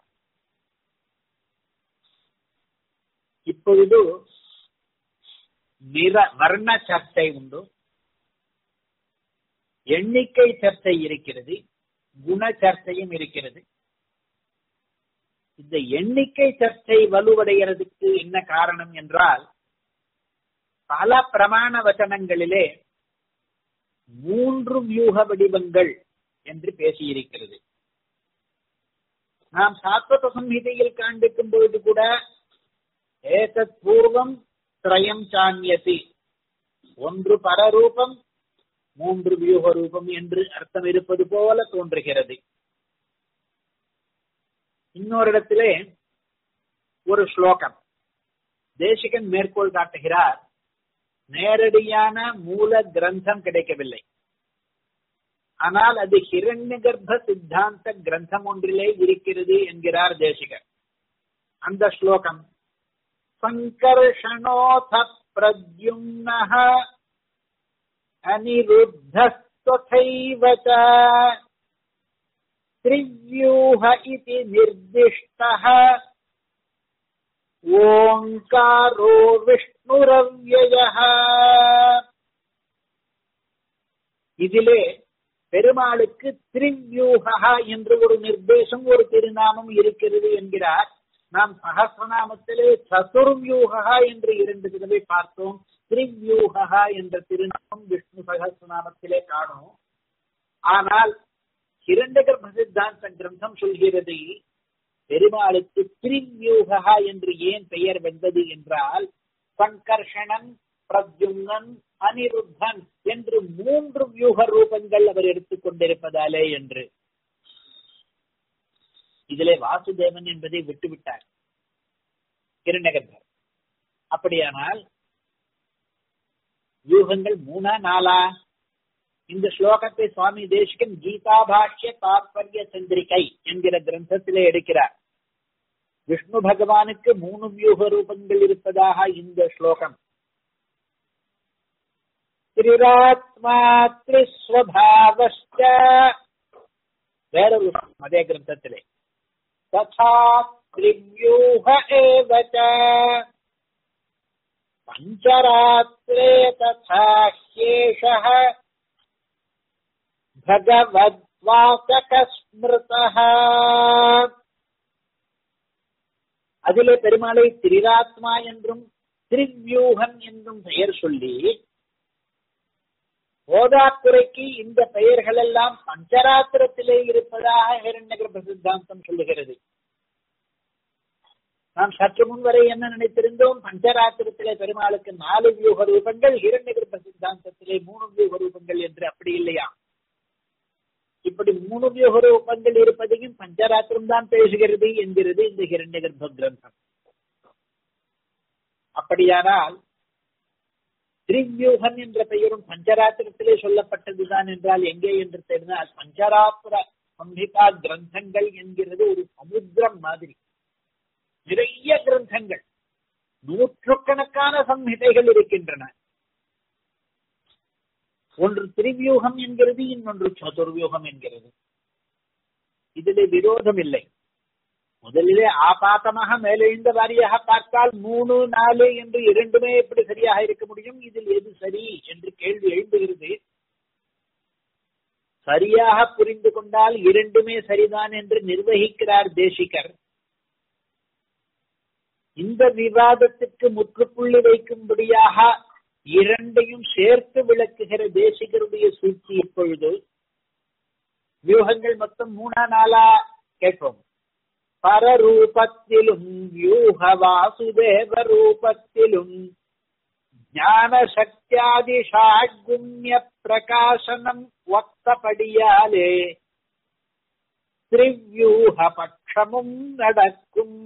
இப்பொழுது நிற வர்ண சர்ச்சை உண்டு எண்ணிக்கை சர்ச்சை இருக்கிறது குண சர்ச்சையும் இருக்கிறது இந்த எண்ணிக்கை சர்ச்சை வலுவடைகிறதுக்கு என்ன காரணம் என்றால் பல பிரமாண வச்சனங்களிலே மூன்று வியூக வடிவங்கள் என்று பேசியிருக்கிறது நாம் சாத்வத சம்ஹிதையில் காண்பிக்கும் பொழுது கூட ஏதத் பூர்வம் திரயம் சான்யசி ஒன்று பரரூபம் மூன்று வியூக ரூபம் என்று அர்த்தம் இருப்பது போல தோன்றுகிறது இன்னொரு இடத்திலே ஒரு ஸ்லோகம் தேசிகன் மேற்கோள் காட்டுகிறார் நேரடியான மூல கிரந்தம் கிடைக்கவில்லை ஆனால் அது ஹிரண்ய கர்ப்ப சித்தாந்த கிரந்தம் ஒன்றிலே இருக்கிறது என்கிறார் தேசிகர் அந்த ஸ்லோகம் சங்கர்ஷணோத பிரத்யும்னः अनिरुद्धस्त्वथैव च त्रिव्यूह इति निर्दिष्टः ஓங்காரோ விஷ்ணுரவ்யய இதிலே பெருமாளுக்கு திரிவியூகா என்று ஒரு நிர்தேசம் ஒரு திருநாமம் இருக்கிறது என்கிறார் நாம் சகசிரநாமத்திலே சதுர்வியூகா என்று இரண்டு தடவை பார்த்தோம் திரிவியூகா என்ற திருநாமம் விஷ்ணு சகசிரநாமத்திலே காணும் ஆனால் இரண்டு கர்ப்ப சித்தாந்த கிரந்தம் சொல்கிறது பெருமாளுக்கு திரிவியூகா என்று ஏன் பெயர் வந்தது என்றால் சங்கர்ஷணன் பிரத்யுங்கன் அனிருத்தன் என்று மூன்று வியூக ரூபங்கள் அவர் எடுத்துக் கொண்டிருப்பதாலே என்று இதிலே வாசுதேவன் என்பதை விட்டுவிட்டார் கிருணகர்பர் அப்படியானால் வியூகங்கள் மூணா நாலா இந்த ஸ்லோகத்தை சுவாமி தேசிகன் கீதா பாஷ்ய தாத்பரிய சந்திரிகை என்கிற கிரந்தத்திலே எடுக்கிறார் விஷ்ணு பகவானுக்கு மூணு வியூக ரூபங்கள் இருப்பதாக இந்த ஸ்லோகம் திரிராத்மா திரிஸ்வபாவஸ்ட வேறொரு அதே கிரந்தத்திலே ததா திரிவியூக ஏவச்ச பஞ்சராத்திரே ததா ஹேஷः பகவத்வாசக ஸ்மிருதः அதிலே பெருமாளை திரிராத்மா என்றும் திரிவியூகன் என்றும் பெயர் சொல்லி போதாக்குறைக்கு இந்த பெயர்கள் எல்லாம் பஞ்சராத்திரத்திலே இருப்பதாக ஹிரண்யகர்ப சித்தாந்தம் சொல்லுகிறது நாம் சற்று முன் வரை என்ன நினைத்திருந்தோம் பஞ்சராத்திரத்திலே பெருமாளுக்கு நாலு வியூக ரூபங்கள் ஹிரண்யகர்ப சித்தாந்தத்திலே மூணு வியூக ரூபங்கள் என்று அப்படி இல்லையா இப்படி மூணு வியூக ரூபங்கள் இருப்பதையும் பஞ்சராத்திரம் தான் பேசுகிறது என்கிறது இந்த ஹிரண்யகர்ப கிரந்தம் அப்படியானால் திரிவியூகன் என்ற பெயரும் பஞ்சராத்திரத்திலே சொல்லப்பட்டதுதான் என்றால் எங்கே என்று தெரிந்தால் பஞ்சராத்திர சம்ஹிதா கிரந்தங்கள் என்கிறது ஒரு சமுத்திரம் மாதிரி நிறைய கிரந்தங்கள் நூற்றுக்கணக்கான சம்ஹிதைகள் இருக்கின்றன ஒன்று திரிவியூகம் என்கிறது இன்னொன்று சதுர்வியூகம் என்கிறது இதிலே விரோதம் இல்லை முதலிலே ஆபாத்தமாக மேலெழுந்த வாரியாக பார்த்தால் மூணு நாலு என்று இரண்டுமே எப்படி சரியாக இருக்க முடியும் இதில் எது சரி என்று கேள்வி எழுந்துகிறது சரியாக புரிந்து கொண்டால் இரண்டுமே சரிதான் என்று நிர்வகிக்கிறார் தேசிகர் இந்த விவாதத்துக்கு முற்றுப்புள்ளி வைக்கும்படியாக இரண்டையும் சேர்த்து விளக்குகிற தேசிகருடைய சூழ்ச்சி இப்பொழுது வியூகங்கள் மொத்தம் மூணா நாளா கேட்போம் பரரூபத்திலும் வியூக வாசுதேவ ரூபத்திலும் ஞான சக்தியாதி ஷாட்குண்ய பிரகாசனம் ஒத்தபடியாலே திரிவியூக பட்சமும் நடக்கும்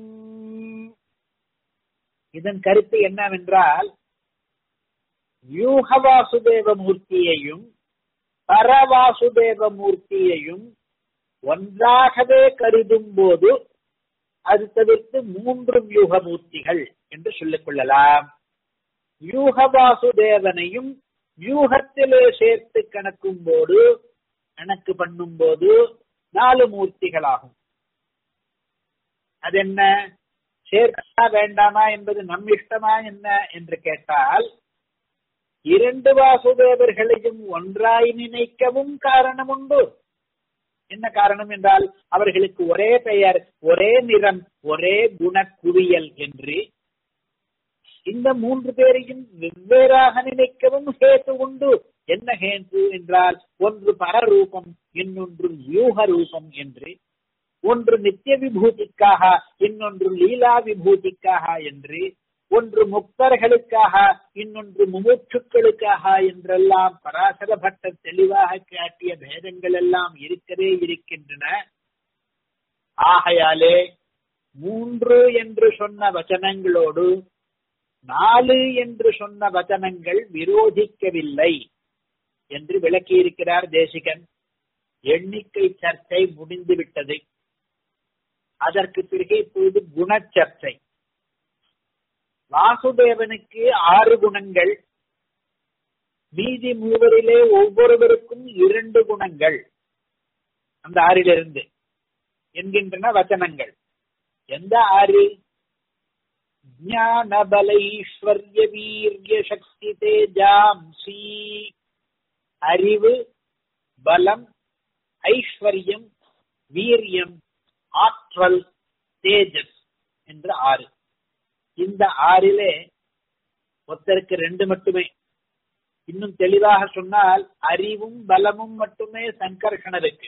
இதன் கருத்து என்னவென்றால் வியூக வாசுதேவ மூர்த்தியையும் பரவாசுதேவ மூர்த்தியையும் ஒன்றாகவே கருதும் போது அது தவிர்த்து மூன்று வியூக மூர்த்திகள் என்று சொல்லிக் கொள்ளலாம் வியூக வாசுதேவனையும் வியூகத்திலே சேர்த்து கணக்கும் போது கணக்கு பண்ணும் போது நாலு மூர்த்திகளாகும் அது என்ன சேர்க்கா வேண்டாமா என்பது நம் இஷ்டமா என்ன என்று கேட்டால் இரண்டு வாசுதேவர்களையும் ஒன்றாய் நினைக்கவும் காரணம் உண்டு என்ன காரணம் என்றால் அவர்களுக்கு ஒரே பெயர் ஒரே நிறம் ஒரே குணக்குவியல் என்று இந்த மூன்று பேரையும் வெவ்வேறாக நினைக்கவும் ஹேத்து உண்டு என்ன ஹேத்து என்றால் ஒன்று பரரூபம் இன்னொன்று வியூக ரூபம் என்று ஒன்று நித்திய விபூதிக்காக இன்னொன்று லீலா விபூதிக்காக என்று ஒன்று முக்தர்களுக்காக இன்னொன்று முமுட்சுக்களுக்காக என்றெல்லாம் பராசர பட்டர் தெளிவாக காட்டிய பேதங்கள் எல்லாம் இருக்கவே இருக்கின்றன ஆகையாலே மூன்று என்று சொன்ன வச்சனங்களோடு நாலு என்று சொன்ன வச்சனங்கள் விரோதிக்கவில்லை என்று விளக்கியிருக்கிறார் தேசிகன் எண்ணிக்கை சர்ச்சை முடிந்துவிட்டது அதற்கு பிறகு இப்பொழுது குணச்சர்ச்சை வாசுதேவனுக்கு ஆறு குணங்கள் மீதி மூவரிலே ஒவ்வொருவருக்கும் இரண்டு குணங்கள் அந்த ஆறிலிருந்து என்கின்றன வச்சனங்கள் எந்த ஆறு ஞானபலைஸ்வர்ய வீரிய சக்தி தேஜாம்சி அறிவு பலம் ஐஸ்வர்யம் வீரியம் ஆற்றல் தேஜஸ் என்ற ஆறு இந்த ஆறிலே ஒருத்தருக்கு ரெண்டு மட்டுமே இன்னும் தெளிவாக சொன்னால் அறிவும் பலமும் மட்டுமே சங்கர்ஷணருக்கு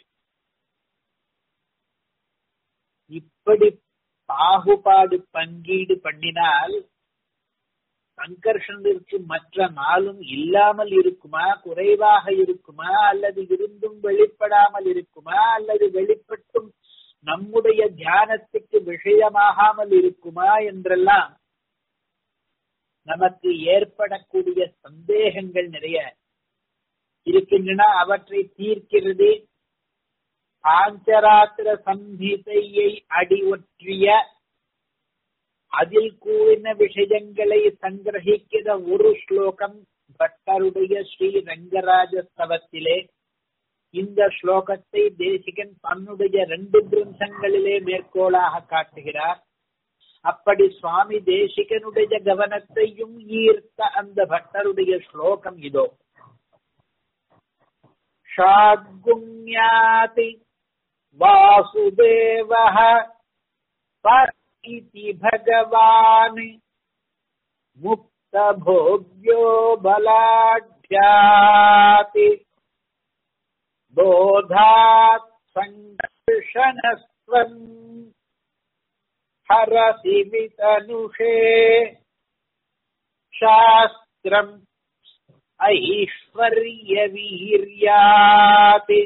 இப்படி பாகுபாடு பங்கீடு பண்ணினால் சங்கர்ஷனிற்கு மற்ற நாளும் இல்லாமல் இருக்குமா குறைவாக இருக்குமா அல்லது இருந்தும் வெளிப்படாமல் இருக்குமா அல்லது வெளிப்பட்டும் நம்முடைய தியானத்துக்கு விஷயமாகாமல் இருக்குமா என்றெல்லாம் நமக்கு ஏற்படக்கூடிய சந்தேகங்கள் நிறைய இருக்கின்றன அவற்றை தீர்க்கிறது பாஞ்சராத்திர சம்ஹிதையை அடி ஒற்றிய அதில் கூறின விஷயங்களை சங்கிரகிக்கிற ஒரு ஸ்லோகம் பட்டருடைய ஸ்ரீ ரங்கராஜ ஸ்தவத்திலே இந்த ஸ்லோகத்தை தேசிகன் தன்னுடைய ரெண்டு கிரந்தங்களிலே மேற்கோளாக காட்டுகிறார் அப்படி சுவாமி தேசிகனுடைய கவனத்தையும் ஈர்த்த அந்த பட்டருடைய ஸ்லோகம் இதோ ஷாகுண்யாதி வாசுதேவः इति भगवान् मुक्तभोग्यो बलाढ्याति बोधात् सङ्घर्षणस्त्वम् हरसि वितनुषे शास्त्रम् ऐश्वर्यवीर्याति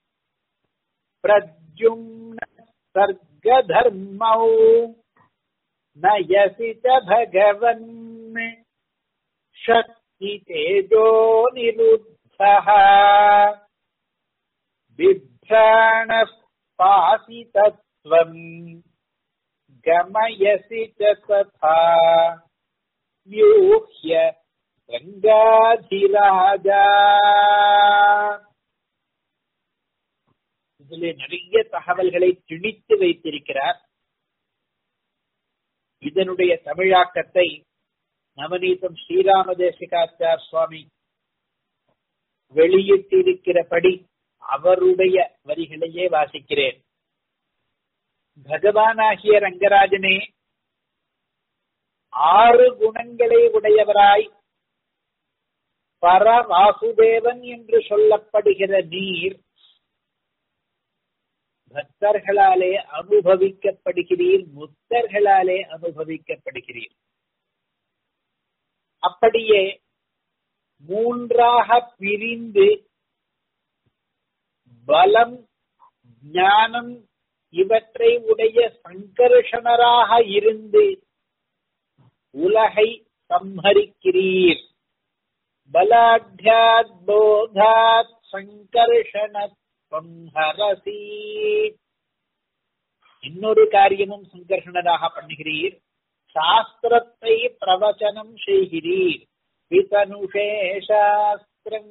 प्रद्युम्न सर्गधर्मौ नयसि च भगवन् शक्तितेजो निरुद्धः बिभ्राणः पासितत्वम् गमयसि च तथा व्यूह्य गङ्गाधिराजा இதிலே நிறைய தகவல்களை திணித்து வைத்திருக்கிறார் இதனுடைய தமிழாக்கத்தை நவநீதம் ஸ்ரீராம தேசிகாச்சார் சுவாமி வெளியிட்டிருக்கிறபடி அவருடைய வரிகளையே வாசிக்கிறேன் பகவானாகிய ரங்கராஜனே ஆறு குணங்களை உடையவராய் பர வாசுதேவன் என்று சொல்லப்படுகிற நீர் பக்தர்களாலே அனுபவிக்கப்படுகிறீர் முக்தர்களாலே அனுபவிக்கப்படுகிறீர் அப்படியே மூன்றாக பிரிந்து பலம் ஞானம் இவற்றை உடைய சங்கர்ஷணராக இருந்து உலகை சம்ஹரிக்கிறீர் பலாட்யாத் போதாத் சங்கர்ஷணத் சம்ஹரசி இன்னொரு காரியமும் சங்கர்ஷணராக பண்ணுகிறீர் சாஸ்திரத்தை பிரவச்சனம் செய்கிறீர் விதனுஷே சாஸ்திரம்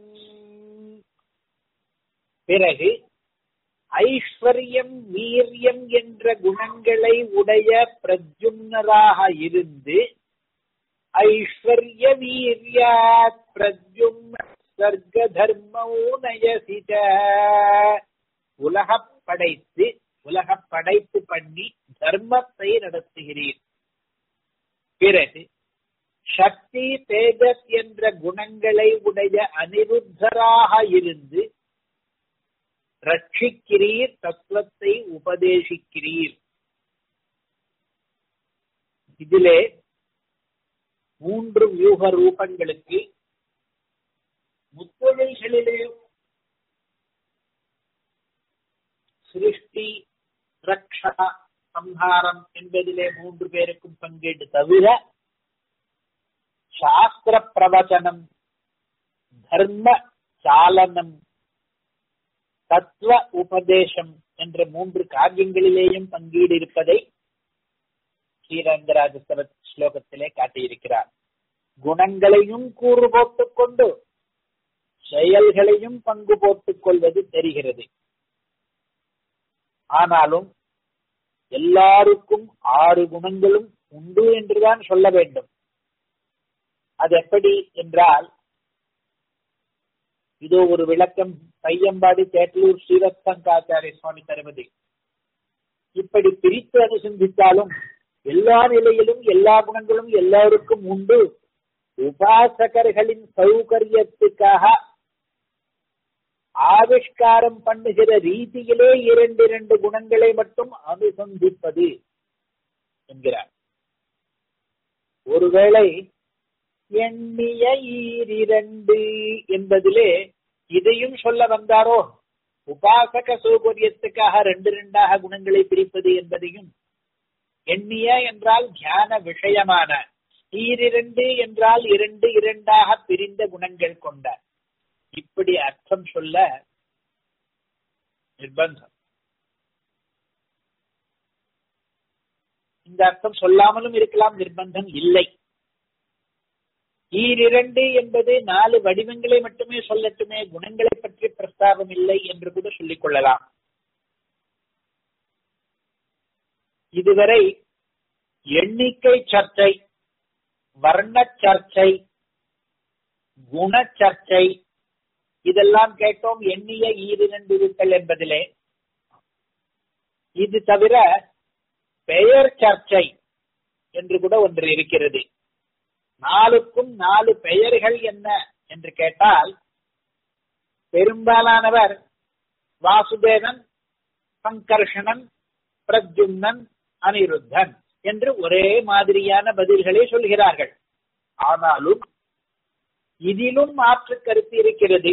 பிறகு ஐஸ்வர்யம் வீரியம் என்ற குணங்களை உடைய பிரத்யும்னராக இருந்து ஐஸ்வர்ய வீரியாத் பிரத்யும்ன சர்க்க தர்மோ நயசித உலக படைத்து உலக படைப்பு பண்ணி தர்மத்தை நடத்துகிறீர் பிறகு சக்தி தேஜஸ் என்ற குணங்களை உடைய அனிருத்தராக இருந்து ரட்சிக்கிறீர் தத்துவத்தை உபதேசிக்கிறீர் இதிலே மூன்று வியூக ரூபங்களுக்கு முத்தொழில்களிலே சிருஷ்டி ரக்ஷா சம்ஹாரம் என்பதிலே மூன்று பேருக்கும் பங்கேற்று தவிர சாஸ்திர பிரவச்சனம் தர்ம சாலனம் தத்துவ உபதேசம் என்ற மூன்று காரியங்களிலேயும் பங்கீடு இருப்பதை ஸ்ரீரங்கராஜ ஸ்லோகத்திலே காட்டியிருக்கிறார் குணங்களையும் கூறு போட்டுக் கொண்டு செயல்களையும் பங்கு போட்டுக் கொள்வது தெரிகிறது ஆனாலும் எல்லாருக்கும் ஆறு குணங்களும் உண்டு என்றுதான் சொல்ல வேண்டும் அது எப்படி என்றால் இதோ ஒரு விளக்கம் பையம்பாடி தேட்டலூர் ஸ்ரீரத்தங்காச்சாரிய சுவாமி தருவது இப்படி பிரித்து அனுசந்தித்தாலும் எல்லா நிலையிலும் எல்லா குணங்களும் எல்லாருக்கும் உண்டு உபாசகர்களின் சௌகரியத்துக்காக ஆவிஷ்காரம் பண்ணுகிற ரீதியிலே இரண்டு இரண்டு குணங்களை மட்டும் அனுசந்திப்பது என்கிறார் ஒருவேளை எண்ணிய ஈரிரண்டு என்பதிலே இதையும் சொல்ல வந்தாரோ உபாசக சௌகரியத்துக்காக ரெண்டு ரெண்டாக குணங்களை பிரிப்பது என்பதையும் எண்ணிய என்றால் தியான விஷயமான ஈரிரண்டு என்றால் இரண்டு இரண்டாக பிரிந்த குணங்கள் கொண்ட இப்படி அர்த்தம் சொல்ல நிர்பந்தம் இந்த அர்த்தம் சொல்லாமலும் இருக்கலாம் நிர்பந்தம் இல்லை ஈரிரண்டு என்பது நாலு வடிவங்களை மட்டுமே சொல்லட்டுமே குணங்களை பற்றி பிரஸ்தாபம் இல்லை என்று கூட சொல்லிக் கொள்ளலாம் இதுவரை எண்ணிக்கை சர்ச்சை வர்ண சர்ச்சை குண சர்ச்சை இதெல்லாம் கேட்டோம் எண்ணிய ஈரிரண்டு இருத்தல் என்பதிலே இது தவிர பெயர் சர்ச்சை என்று கூட ஒன்று இருக்கிறது நாலுக்கும் நாலு பெயர்கள் என்ன என்று கேட்டால் பெரும்பாலானவர் வாசுதேவன் சங்கர்ஷணன் பிரத்யும்னன் அனிருத்தன் என்று ஒரே மாதிரியான பதில்களை சொல்கிறார்கள் ஆனாலும் இதிலும் மாற்று கருத்து இருக்கிறது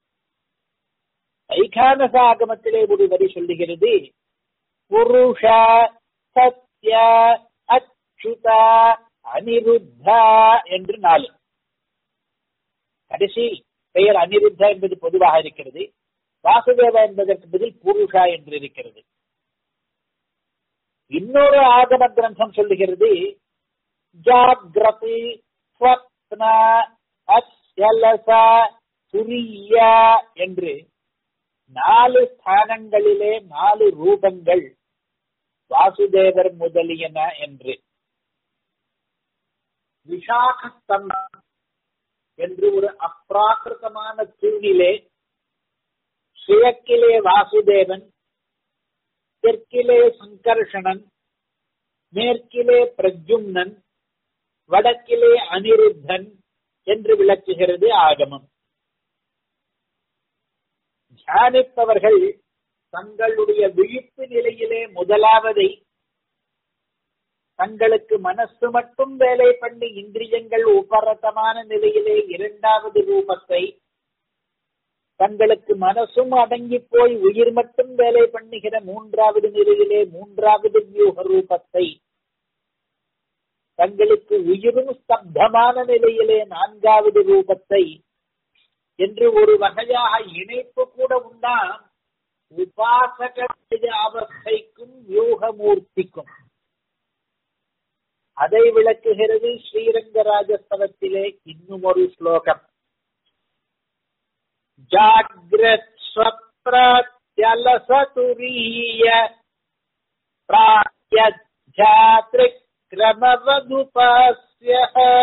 ஐகானச ஆகமத்திலே ஒரு வரி சொல்லுகிறது புருஷ சத்ய அச்சுதா அனிருத்தா என்று நாலு கடைசி பெயர் அனிருத்தா என்பது பொதுவாக இருக்கிறது வாசுதேவா என்பதற்கு பதில் புருஷா என்று இருக்கிறது இன்னொரு ஆகம கிரந்தம் சொல்லுகிறது ஜாகிரதி ஸ்வப்ன அச்சலச துரியா என்று நாலு ஸ்தானங்களிலே நாலு ரூபங்கள் வாசுதேவர் முதலியன என்று விஷாகஸ்தம்பம் என்று ஒரு அப்ராக்கிருதமான தூணிலே கிழக்கிலே வாசுதேவன் தெற்கிலே சங்கர்ஷணன் மேற்கிலே பிரஜும்னன் வடக்கிலே அனிருத்தன் என்று விளக்குகிறது ஆகமம் தியானிப்பவர்கள் தங்களுடைய விழிப்பு நிலையிலே முதலாவதை தங்களுக்கு மனசு மட்டும் வேலை பண்ணி இந்திரியங்கள் உபரதமான நிலையிலே இரண்டாவது ரூபத்தை தங்களுக்கு மனசும் அடங்கி போய் உயிர் மட்டும் வேலை பண்ணுகிற மூன்றாவது நிலையிலே மூன்றாவது வியூக ரூபத்தை தங்களுக்கு உயிரும் ஸ்தப்தமான நிலையிலே நான்காவது ரூபத்தை என்று ஒரு வகையாக இணைப்பு கூட உண்டா உபாசக அவஸ்தைக்கும் யோகமூர்த்திக்கும் அதை விளக்குகிறது ஸ்ரீரங்கராஜஸ்தவத்திலே இன்னும் ஒரு ஸ்லோகம் ஜாகிரத் ஸ்வப்ரத்யலசதுரீய பிராயஜாத்ரிக் क्रमवदुपास्य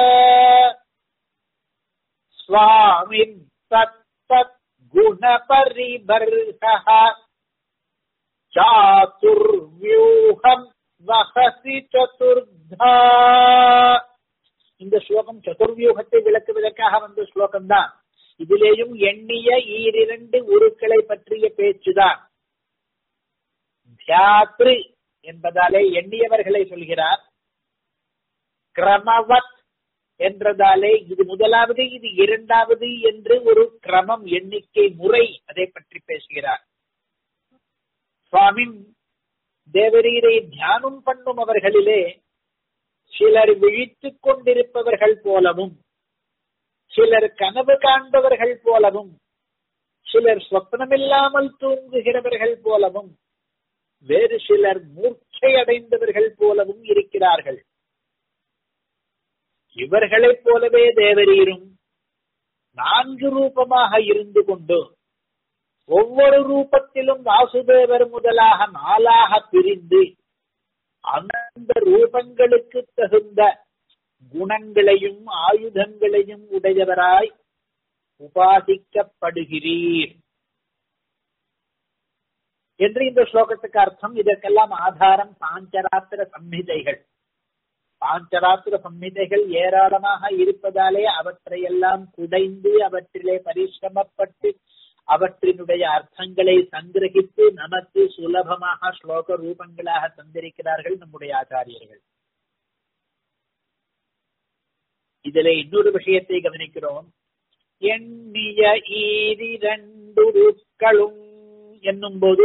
स्वामिन् तत्तत् गुणपरिबर्हः चातुर्व्यूहम् வகசி சதுர்தா இந்த ஸ்லோகம் சதுர்வியூகத்தை விளக்குவதற்காக வந்த ஸ்லோகம் தான் இதிலேயும் எண்ணிய ஈரிரண்டு உருக்களை பற்றிய பேச்சுதான் தியாத்ரு என்பதாலே எண்ணியவர்களை சொல்கிறார் கிரமவத் என்றதாலே இது முதலாவது இது இரண்டாவது என்று ஒரு கிரமம் எண்ணிக்கை முறை அதை பற்றி பேசுகிறார் சுவாமி தேவரீரை தியானம் பண்ணும் அவர்களிலே சிலர் விழித்துக் கொண்டிருப்பவர்கள் போலவும் சிலர் கனவு காண்பவர்கள் போலவும் சிலர் சொப்னமில்லாமல் தூங்குகிறவர்கள் போலவும் வேறு சிலர் மூர்ச்சை அடைந்தவர்கள் போலவும் இருக்கிறார்கள் இவர்களைப் போலவே தேவரீரும் நான்கு ரூபமாக இருந்து கொண்டு ஒவ்வொரு ரூபத்திலும் வாசுதேவர் முதலாக நாளாக பிரிந்து அந்த ரூபங்களுக்கு தகுந்த குணங்களையும் ஆயுதங்களையும் உடையவராய் உபாசிக்கப்படுகிறீர் என்று இந்த ஸ்லோகத்துக்கு அர்த்தம் இதற்கெல்லாம் ஆதாரம் பாஞ்சராத்திர சம்ஹிதைகள் பாஞ்சராத்திர சம்ஹிதைகள் ஏராளமாக இருப்பதாலே அவற்றையெல்லாம் குடைந்து அவற்றிலே பரிசிரமப்பட்டு அவற்றினுடைய அர்த்தங்களை சங்கிரகித்து நமக்கு சுலபமாக ஸ்லோக ரூபங்களாக தந்திருக்கிறார்கள் நம்முடைய ஆச்சாரியர்கள் இதுல இன்னொரு விஷயத்தை கவனிக்கிறோம் எண்ணிய ஈரிரண்டுருக்களும் என்னும் போது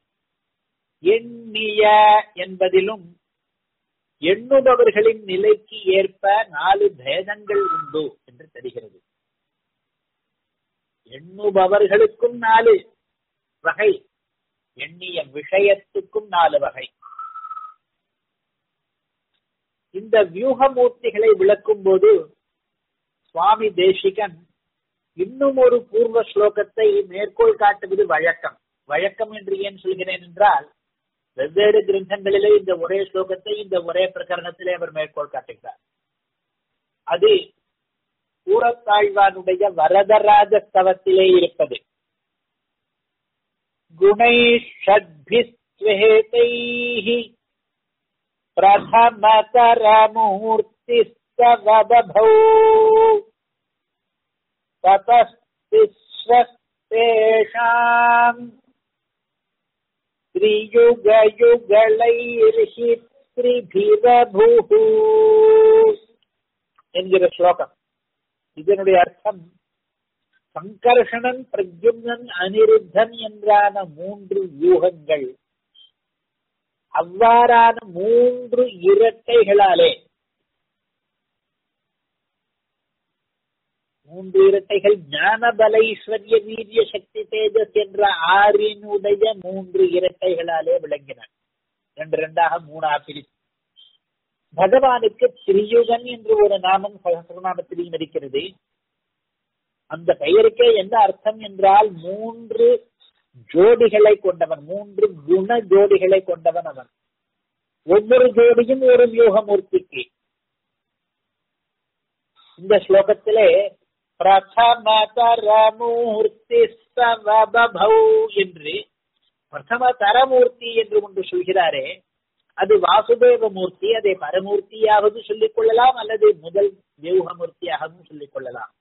எண்ணிய என்பதிலும் எண்ணுபவர்களின் நிலைக்கு ஏற்ப நாலு பேதங்கள் உண்டு என்று தெரிகிறது எண்ணுபவர்களுக்கும் நாலு வகை எண்ணிய விஷயத்துக்கும் நாலு வகை இந்த வியூகமூர்த்திகளை விளக்கும் போது சுவாமி தேசிகன் இன்னும் ஒரு பூர்வ ஸ்லோகத்தை மேற்கோள் காட்டுவது வழக்கம் வழக்கம் என்று ஏன் சொல்கிறேன் என்றால் வெவ்வேறு கிரந்தங்களிலே இந்த ஒரே ஸ்லோகத்தை இந்த ஒரே பிரகரணத்திலே அவர் மேற்கோள் காட்டுகிறார் அது கூறத்தாழ்வானுடைய வரதராஜ ஸ்தவத்திலே இருப்பது குணைஷத்பிஸ்வேதைः प्रथमतरमूर्तिस्तवबभौ ततस्तिस्रस्तेषाम् त्रियुगयुगलैर्हि त्रिभिरभुः என்கிற ஸ்லோகம் இதனுடைய அர்த்தம் சங்கர்ஷணன் பிரத்யும்னன் அனிருத்தன் என்றான மூன்று வியூகங்கள் அவ்வாறான மூன்று இரட்டைகளாலே மூன்று இரட்டைகள் ஞானபல ஈஸ்வரிய வீரிய சக்தி தேஜஸ் என்ற ஆறினுடைய மூன்று இரட்டைகளாலே விளங்கின ரெண்டு ரெண்டாக மூணா பிரித்து பகவானுக்கு திரியுகன் என்று ஒரு நாமம் சகசிரநாமத்திலையும் இருக்கிறது அந்த பெயருக்கே என்ன அர்த்தம் என்றால் மூன்று ஜோடிகளை கொண்டவன் மூன்று குண ஜோடிகளை கொண்டவன் அவன் ஒவ்வொரு ஜோடியும் ஒரு வியூகமூர்த்திக்கு இந்த ஸ்லோகத்திலே பிரதமதரமூர்த்தி சவபௌ என்று பிரதம தரமூர்த்தி என்று ஒன்று சொல்கிறாரே அது வாசுதேவ மூர்த்தி அதை பரமூர்த்தியாவது சொல்லிக் கொள்ளலாம் அல்லது முதல் வியூகமூர்த்தியாகவும் சொல்லிக் கொள்ளலாம்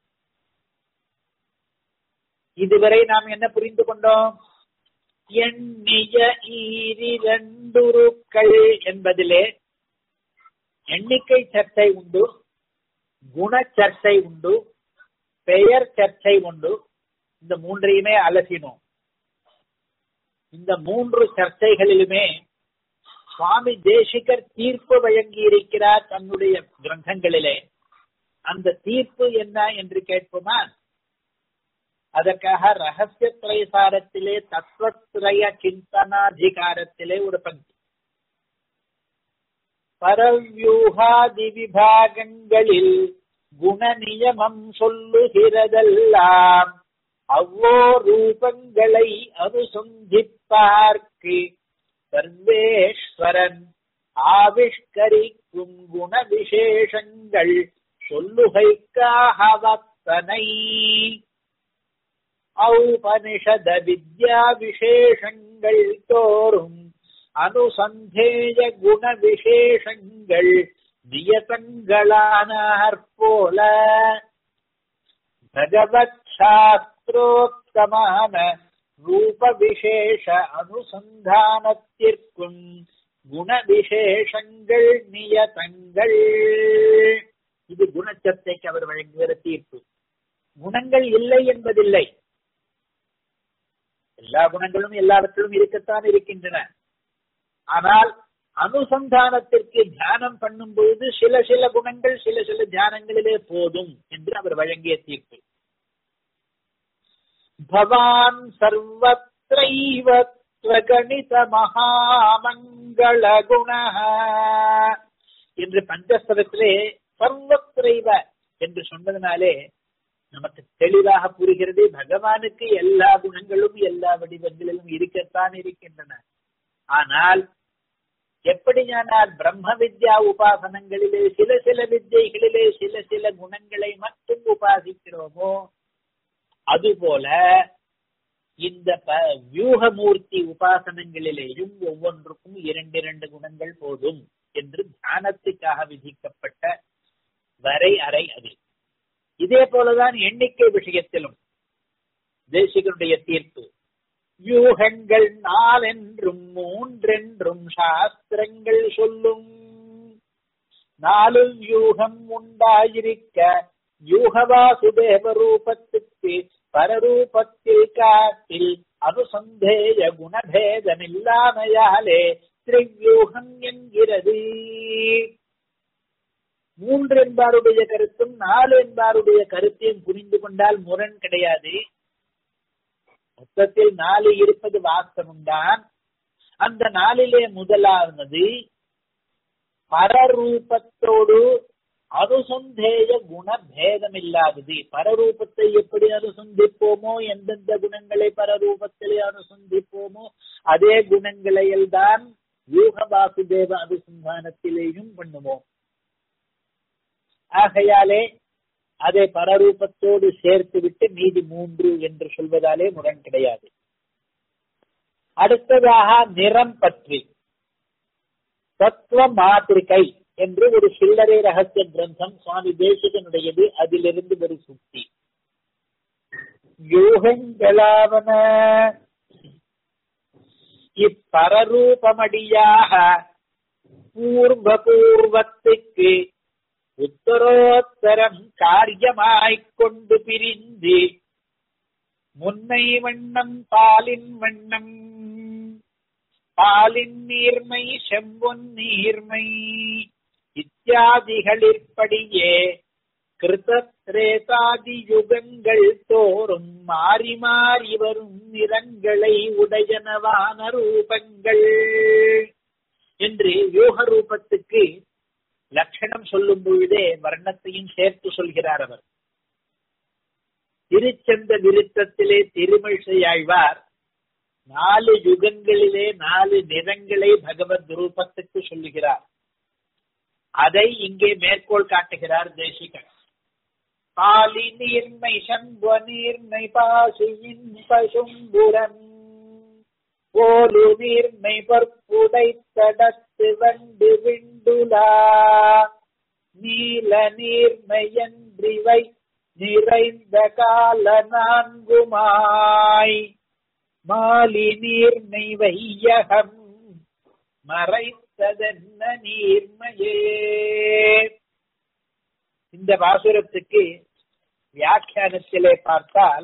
இதுவரை நாம் என்ன புரிந்து கொண்டோம் எண்ணிய ஈரிரண்டுருக்கள் என்பதிலே எண்ணிக்கை சர்ச்சை உண்டு குண சர்ச்சை உண்டு பெயர் சர்ச்சை உண்டு இந்த மூன்றையுமே அலசினோம் இந்த மூன்று சர்ச்சைகளிலுமே சுவாமி தேசிகர் தீர்ப்பு வழங்கி இருக்கிறார் தன்னுடைய கிரந்தங்களிலே அந்த தீர்ப்பு என்ன என்று கேட்போமா அதற்காக ரகசிய திரைசாரத்திலே தத்துவத்திரய சிந்தனாதிகாரத்திலே ஒரு பங்கு பரவியூகாதி விபாகங்களில் குண நியமம் சொல்லுகிறதெல்லாம் அவ்வோ ரூபங்களை அனுசந்திப்பார்க்கு சர்வேஸ்வரன் ஆவிஷ்கரிக்கும் குண விசேஷங்கள் சொல்லுகைக்காகவத்தனை ஔபனிஷத வித்யா விசேஷங்கள் தோறும் அனுசந்தேய குண விசேஷங்கள் நியதங்களானார் போல பகவத் சாஸ்திரோத்தமான ரூப விசேஷ அனுசந்தானத்திற்கும் குண விசேஷங்கள் நியதங்கள் இது குணச்சத்தைக்கு அவர் வழங்குகிற தீர்ப்பு குணங்கள் இல்லை என்பதில்லை எல்லா குணங்களும் எல்லாவற்றிலும் இருக்கத்தான் இருக்கின்றன ஆனால் அனுசந்தானத்திற்கு தியானம் பண்ணும் பொழுது சில சில குணங்கள் சில சில தியானங்களிலே போதும் என்று அவர் வழங்கிய தீர்ப்பு பவான் சர்வத்ரைவ கணித மகாமங்கள குண என்று பஞ்சஸ்தலத்திலே சர்வத்ரைவ என்று சொன்னதுனாலே நமக்கு தெளிவாக புரிகிறது பகவானுக்கு எல்லா குணங்களும் எல்லா வடிவங்களிலும் இருக்கத்தான் இருக்கின்றன ஆனால் எப்படி ஞானால் பிரம்ம வித்யா உபாசனங்களிலே சில சில வித்யைகளிலே சில சில குணங்களை மட்டும் உபாசிக்கிறோமோ அதுபோல இந்த வியூகமூர்த்தி உபாசனங்களிலேயும் ஒவ்வொன்றுக்கும் இரண்டு இரண்டு குணங்கள் போதும் என்று தியானத்துக்காக விதிக்கப்பட்ட வரை அறை அது இதே போலதான் எண்ணிக்கை விஷயத்திலும் தேசிகனுடைய தீர்ப்பு வியூகங்கள் நாலென்றும் மூன்றென்றும் சாஸ்திரங்கள் சொல்லும் நாலு வியூகம் உண்டாயிருக்க வியூகவாசுதேவ ரூபத்துக்கு பரரூபத்தில் காட்டில் அனுசந்தேய குணபேதமில்லாமையாலே திரிவியூகம் என்கிறது மூன்று என்பாருடைய கருத்தும் நாலு என்பாருடைய கருத்தையும் புரிந்து கொண்டால் முரண் கிடையாது மொத்தத்தில் நாலு இருப்பது வாஸ்தவம்தான் அந்த நாளிலே முதலாவது பரரூபத்தோடு அனுசந்தேய குண பேதமில்லாதது பரரூபத்தை எப்படி அனுசந்திப்போமோ எந்தெந்த குணங்களை பரரூபத்திலே அனுசந்திப்போமோ அதே குணங்களையெல்லாம் யூக வாசுதேவ அனுசந்தானத்திலேயும் பண்ணுவோம் ஆகையாலே அதை பரரூபத்தோடு சேர்த்து விட்டு மீதி மூன்று என்று சொல்வதாலே முரண் கிடையாது அடுத்ததாக நிறம் பற்றி தத்துவ மாதிரிகை என்று ஒரு சில்லறை ரகசிய கிரந்தம் சுவாமி தேசிகனுடையது அதிலிருந்து ஒரு சுத்தி யூகங்களாவன இப்பரரூபமடியாக பூர்வ பூர்வத்துக்கு உத்தரோத்தரம் காரியமாய்க் கொண்டு பிரிந்து முன்னை வண்ணம் பாலின் வண்ணம் பாலின் நீர்மை செம்பொன் நீர்மை இத்தியாதிகளிற்படியே கிருதத்ரேதாதி யுகங்கள் தோறும் மாறி மாறி வரும் நிறங்களை உடையனவான ரூபங்கள் என்று யோக ரூபத்துக்கு லட்சணம் சொல்லும் பொழுதே வர்ணத்தையும் சேர்த்து சொல்கிறார் அவர் திருச்சந்த விருத்தத்திலே திருமிழ்சையாழ்வார் நாலு யுகங்களிலே நாலு நிறங்களை பகவத் ரூபத்துக்கு சொல்லுகிறார் அதை இங்கே மேற்கோள் காட்டுகிறார் தேசிகன் பாலி நீர்மை சண்ப நீர்மை பாசியின் பசும்புரன் போலு நீர்மை பற்புடை தடத்து வண்டு விண்டுலா நீல நீர்மையன்றிவை நிறைந்த கால நான்குமாய் மாலி நீர்மை வையகம் மறைத்ததென்ன நீர்மையே இந்த பாசுரத்துக்கு வியாக்கியானத்திலே பார்த்தால்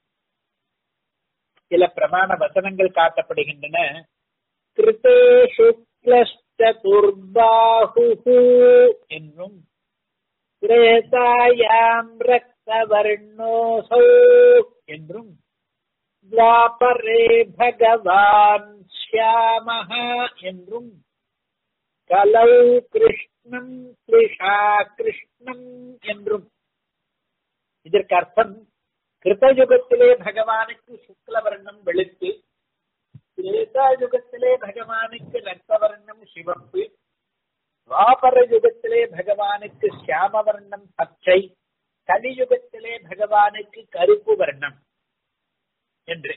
சில பிரமாண வசனங்கள் காட்டப்படுகின்றன கிருத்தே சுக்லஸ்துர்பாஹு என்னும் திரேதாயாம் ரக்தவர்ணோசோ என்றும் துவாபரே பகவான் ஷியாமஹ என்றும் கலௌ கிருஷ்ணம் கிருஷா கிருஷ்ணம் என்றும் இதற்கு அர்த்தம் கிருத்தயுகத்திலே பகவானுக்கு சுக்லவர்ணம் வெளுத்து திரேதாயுகத்திலே பகவானுக்கு ரத்தவர்ணம் சிவப்பு துவாபர யுகத்திலே பகவானுக்கு சியாமவர்ணம் பச்சை கலியுகத்திலே பகவானுக்கு கருப்பு வர்ணம் என்று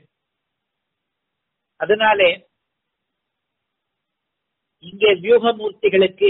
அதனாலே இங்கே வியூகமூர்த்திகளுக்கு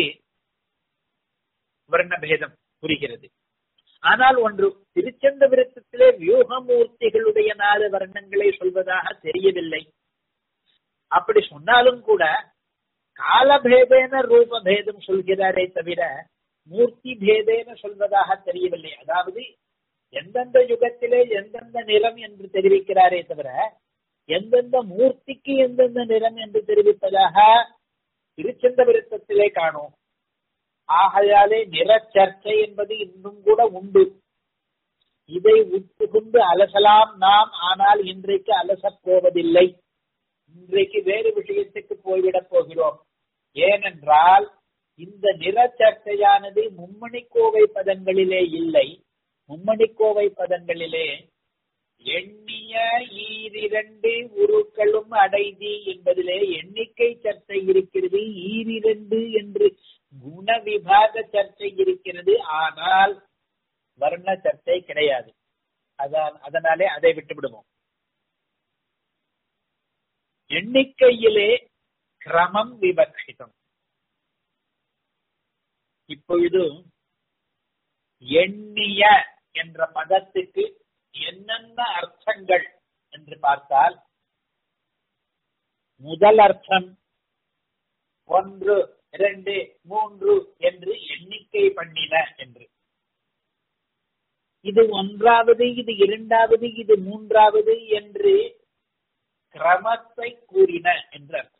வர்ணபேதம் புரிகிறது ஆனால் ஒன்று திருச்சந்த விருத்தத்திலே வியூகமூர்த்திகளுடைய நாலு வர்ணங்களை சொல்வதாக தெரியவில்லை அப்படி சொன்னாலும் கூட காலபேதேன ரூபபேதம் சொல்கிறாரே தவிர மூர்த்தி பேதேன சொல்வதாக தெரியவில்லை அதாவது எந்தெந்த யுகத்திலே எந்தெந்த நிறம் என்று தெரிவிக்கிறாரே தவிர எந்தெந்த மூர்த்திக்கு எந்தெந்த நிறம் என்று தெரிவிப்பதாக திருச்சந்த விருத்தத்திலே காணோம் ஆகையாலே நிற சர்ச்சை என்பது இன்னும் கூட உண்டு இதை உட்புகுந்து அலசலாம் நாம் ஆனால் இன்றைக்கு அலசப் போவதில்லை இன்றைக்கு வேறு விஷயத்துக்கு போய்விடப் போகிறோம் ஏனென்றால் இந்த நிற சர்ச்சையானது மும்மணிக்கோவை பதங்களிலே இல்லை மும்மணிக்கோவை பதங்களிலே எண்ணிய ஈரிரண்டு உருக்களும் அடைதி என்பதிலே எண்ணிக்கை சர்ச்சை இருக்கிறது ஈரிரண்டு என்று குண விபாக சர்ச்சை இருக்கிறது ஆனால் வர்ண சர்ச்சை கிடையாது அதான் அதனாலே அதை விட்டு விடுவோம் எண்ணிக்கையிலே கிரமம் விவக்ஷிதம் இப்பொழுது எண்ணிய என்ற பதத்துக்கு என்னென்ன அர்த்தங்கள் என்று பார்த்தால் முதல் அர்த்தம் ஒன்று இரண்டு மூன்று என்று எண்ணிக்கை பண்ணின என்று இது ஒன்றாவது இது இரண்டாவது இது மூன்றாவது என்று கிரமத்தை கூறின என்று அர்த்தம்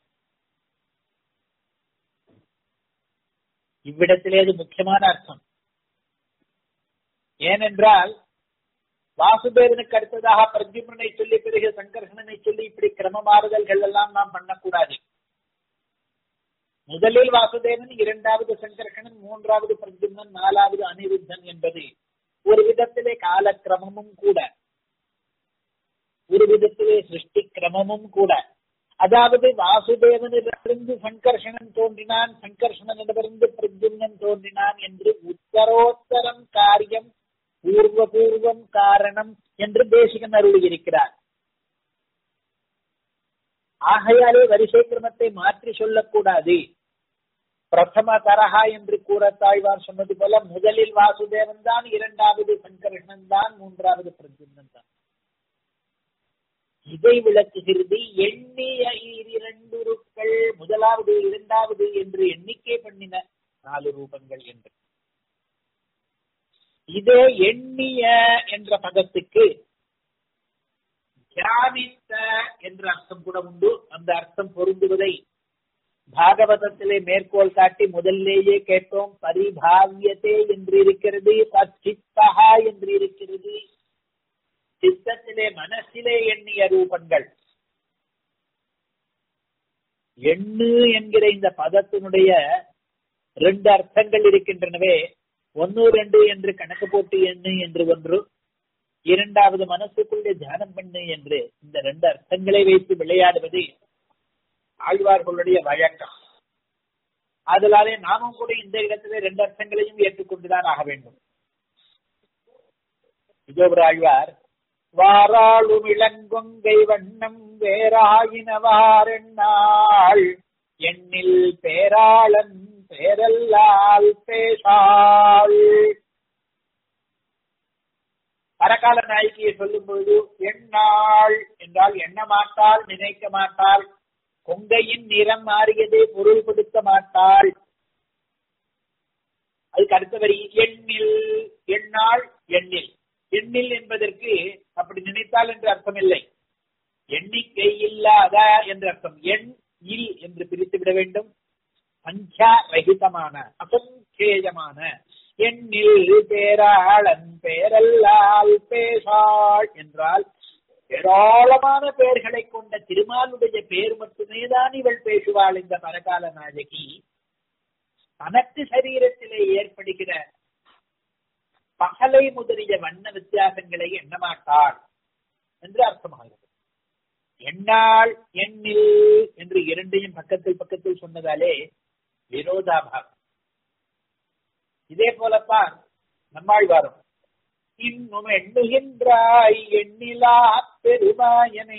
இவ்விடத்திலே அது முக்கியமான அர்த்தம் ஏனென்றால் வாசுதேவனுக்கு அடுத்ததாக பிரத்யும்னை சொல்லி பிறகு சங்கர்ஷனனை சொல்லி இப்படி கிரம மாறுதல்கள் எல்லாம் நாம் பண்ணக்கூடாது முதலில் வாசுதேவன் இரண்டாவது சங்கர்ஷணன் மூன்றாவது பிரத்யும்னன் நாலாவது அனிருத்தன் என்பது ஒரு விதத்திலே காலக்கிரமமும் கூட ஒரு விதத்திலே சிருஷ்டி கிரமமும் கூட அதாவது வாசுதேவனிடமிருந்து சங்கர்ஷணன் தோன்றினான் சங்கர்ஷணனிடமிருந்து பிரத்யும்னன் தோன்றினான் என்று உத்தரோத்தரம் காரியம் பூர்வ பூர்வம் காரணம் என்று தேசிகன் அருளியிருக்கிறார் ஆகையாலே வரிசை கிரமத்தை மாற்றி சொல்லக்கூடாது பிரதம தரஹா என்று கூற தாழ்வார் சொன்னது போல முதலில் வாசுதேவன் தான் இரண்டாவது சங்கர்ஷணன் தான் மூன்றாவது பிரத்யும்னன் தான் இதை விளக்குகிறது எண்ணிய இரண்டுருக்கள் முதலாவது இரண்டாவது என்று எண்ணிக்கை பண்ணின நாலு ரூபங்கள் என்று இதே எண்ணிய என்ற பதத்துக்கு தியானித்த என்ற அர்த்தம் கூட உண்டு அந்த அர்த்தம் பொருந்துவதை பாகவதத்திலே மேற்கோள் காட்டி முதல்லேயே கேட்டோம் பரிபாவியத்தே என்று இருக்கிறது தச்சித்தகா என்று இருக்கிறது சித்தத்திலே மனசிலே எண்ணிய ரூபங்கள் எண்ணு என்கிற இந்த பதத்தினுடைய ரெண்டு அர்த்தங்கள் இருக்கின்றனவே ஒன்னு ரெண்டு என்று கணக்கு போட்டு எண்ணு என்று ஒன்று இரண்டாவது மனசுக்குள்ளே தியானம் பண்ணு என்று இந்த ரெண்டு அர்த்தங்களை வைத்து விளையாடுவது ஆழ்வார்களுடைய வழக்கம் அதனாலே நாமும் கூட இந்த இடத்திலே ரெண்டு அர்த்தங்களையும் ஏற்றுக்கொண்டுதான் ஆக வேண்டும் இதோ ஒரு ஆழ்வார் வாராளும் இளங்கொங்கை வண்ணம் வேறாயினவாரெண்ணாள் எண்ணில் பேராளன் பேரல்லால் பேசாள் பரகால நாயகியை சொல்லும் பொழுது எண்ணாள் என்றால் எண்ண மாட்டாள் நினைக்க மாட்டாள் கொங்கையின் நிறம் மாறியதை பொருள்படுத்த மாட்டாள் அதுக்கு அடுத்த வரி எண்ணில் எண்ணாள் எண்ணில் எண்ணில் என்பதற்கு அப்படி நினைத்தால் என்று அர்த்தம் இல்லை எண்ணிக்கை இல்லாத என்று அர்த்தம் எண் இல் என்று பிரித்து விட வேண்டும் சங்கியா ரகிதமான அசங்கேயமான எண்ணில் பேராளன் பேரல்லால் பேசாள் என்றால் ஏராளமான பெயர்களை கொண்ட திருமாலுடைய பெயர் மட்டுமே தான் இவள் பேசுவாள் இந்த பரகால நாயகி தனக்கு சரீரத்திலே ஏற்படுகிற பகலை முதலிய வண்ண வித்தியாசங்களை எண்ணமாட்டாள் என்று அர்த்தமாகிறது எண்ணாள் எண்ணில் என்று இரண்டையும் பக்கத்தில் பக்கத்தில் சொன்னதாலே விரோதாபாவம் இதே போலத்தான் நம்மாழ்வாரும் இன்னும் எண்ணுகின்றாய் எண்ணிலா பெருமாயனே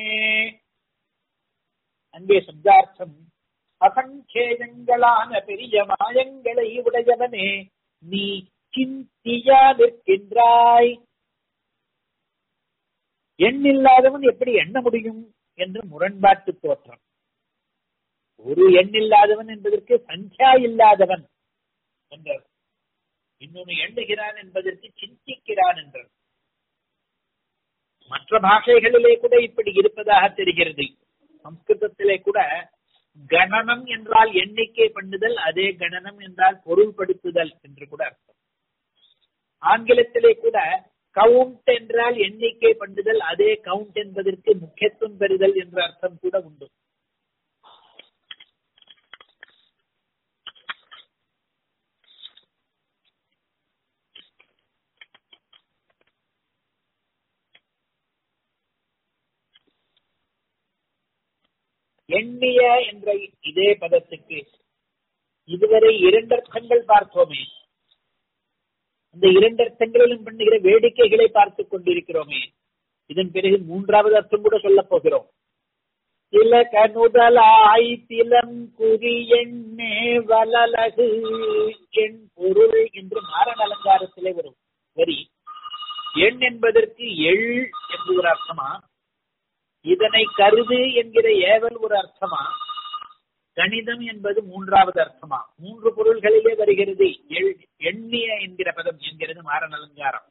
அங்கே சப்தார்த்தம் அசங்கேயங்களான பெரிய மாயங்களை உடையவனே நீ சிந்தியா நிற்கின்றாய் எண்ணில்லாதவன் எப்படி எண்ண முடியும் என்று முரண்பாட்டு தோற்றம் ஒரு எண்ணில்லாதவன் என்பதற்கு சங்கியா இல்லாதவன் என்றார் இன்னொன்னு எண்ணுகிறான் என்பதற்கு சிந்திக்கிறான் என்றார் மற்ற பாஷைகளிலே கூட இப்படி இருப்பதாக தெரிகிறது சம்ஸ்கிருதத்திலே கூட கணனம் என்றால் எண்ணிக்கை பண்ணுதல் அதே கணனம் என்றால் பொருள்படுத்துதல் என்று கூட அர்த்தம் ஆங்கிலத்திலே கூட கவுண்ட் என்றால் எண்ணிக்கை பண்ணுதல் அதே கவுண்ட் என்பதற்கு முக்கியத்துவம் பெறுதல் என்ற அர்த்தம் கூட உண்டு எண்ணிய என்ற இதே பதத்துக்கு இதுவரை இரண்டர்த்தங்கள் பார்த்தோமே அந்த இரண்டர்த்தங்களிலும் பண்ணுகிற வேடிக்கைகளை பார்த்துக் கொண்டிருக்கிறோமே இதன் பிறகு மூன்றாவது அர்த்தம் கூட சொல்ல போகிறோம் திலக நுதலாய் திலம் குறி எண்ணே வலலகு என் பொருள் என்று மாறன் அலங்காரத்திலே வரும் வரி எண் என்பதற்கு எள் என்று ஒரு அர்த்தமா இதனை கருது என்கிற ஏவல் ஒரு அர்த்தமா கணிதம் என்பது மூன்றாவது அர்த்தமா மூன்று பொருள்களிலே வருகிறது எண்ணிய என்கிற பதம் என்கிறது மாறன் அலங்காரம்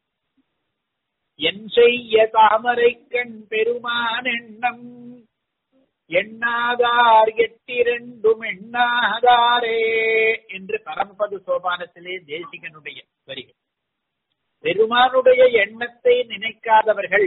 என் செய்ய தாமரை கண் பெருமான் எண்ணம் எண்ணாதார் எட்டிரண்டும் எண்ணாதாரே என்று பரமபத சோபானத்திலே தேசிகனுடைய வரிகள் பெருமானுடைய எண்ணத்தை நினைக்காதவர்கள்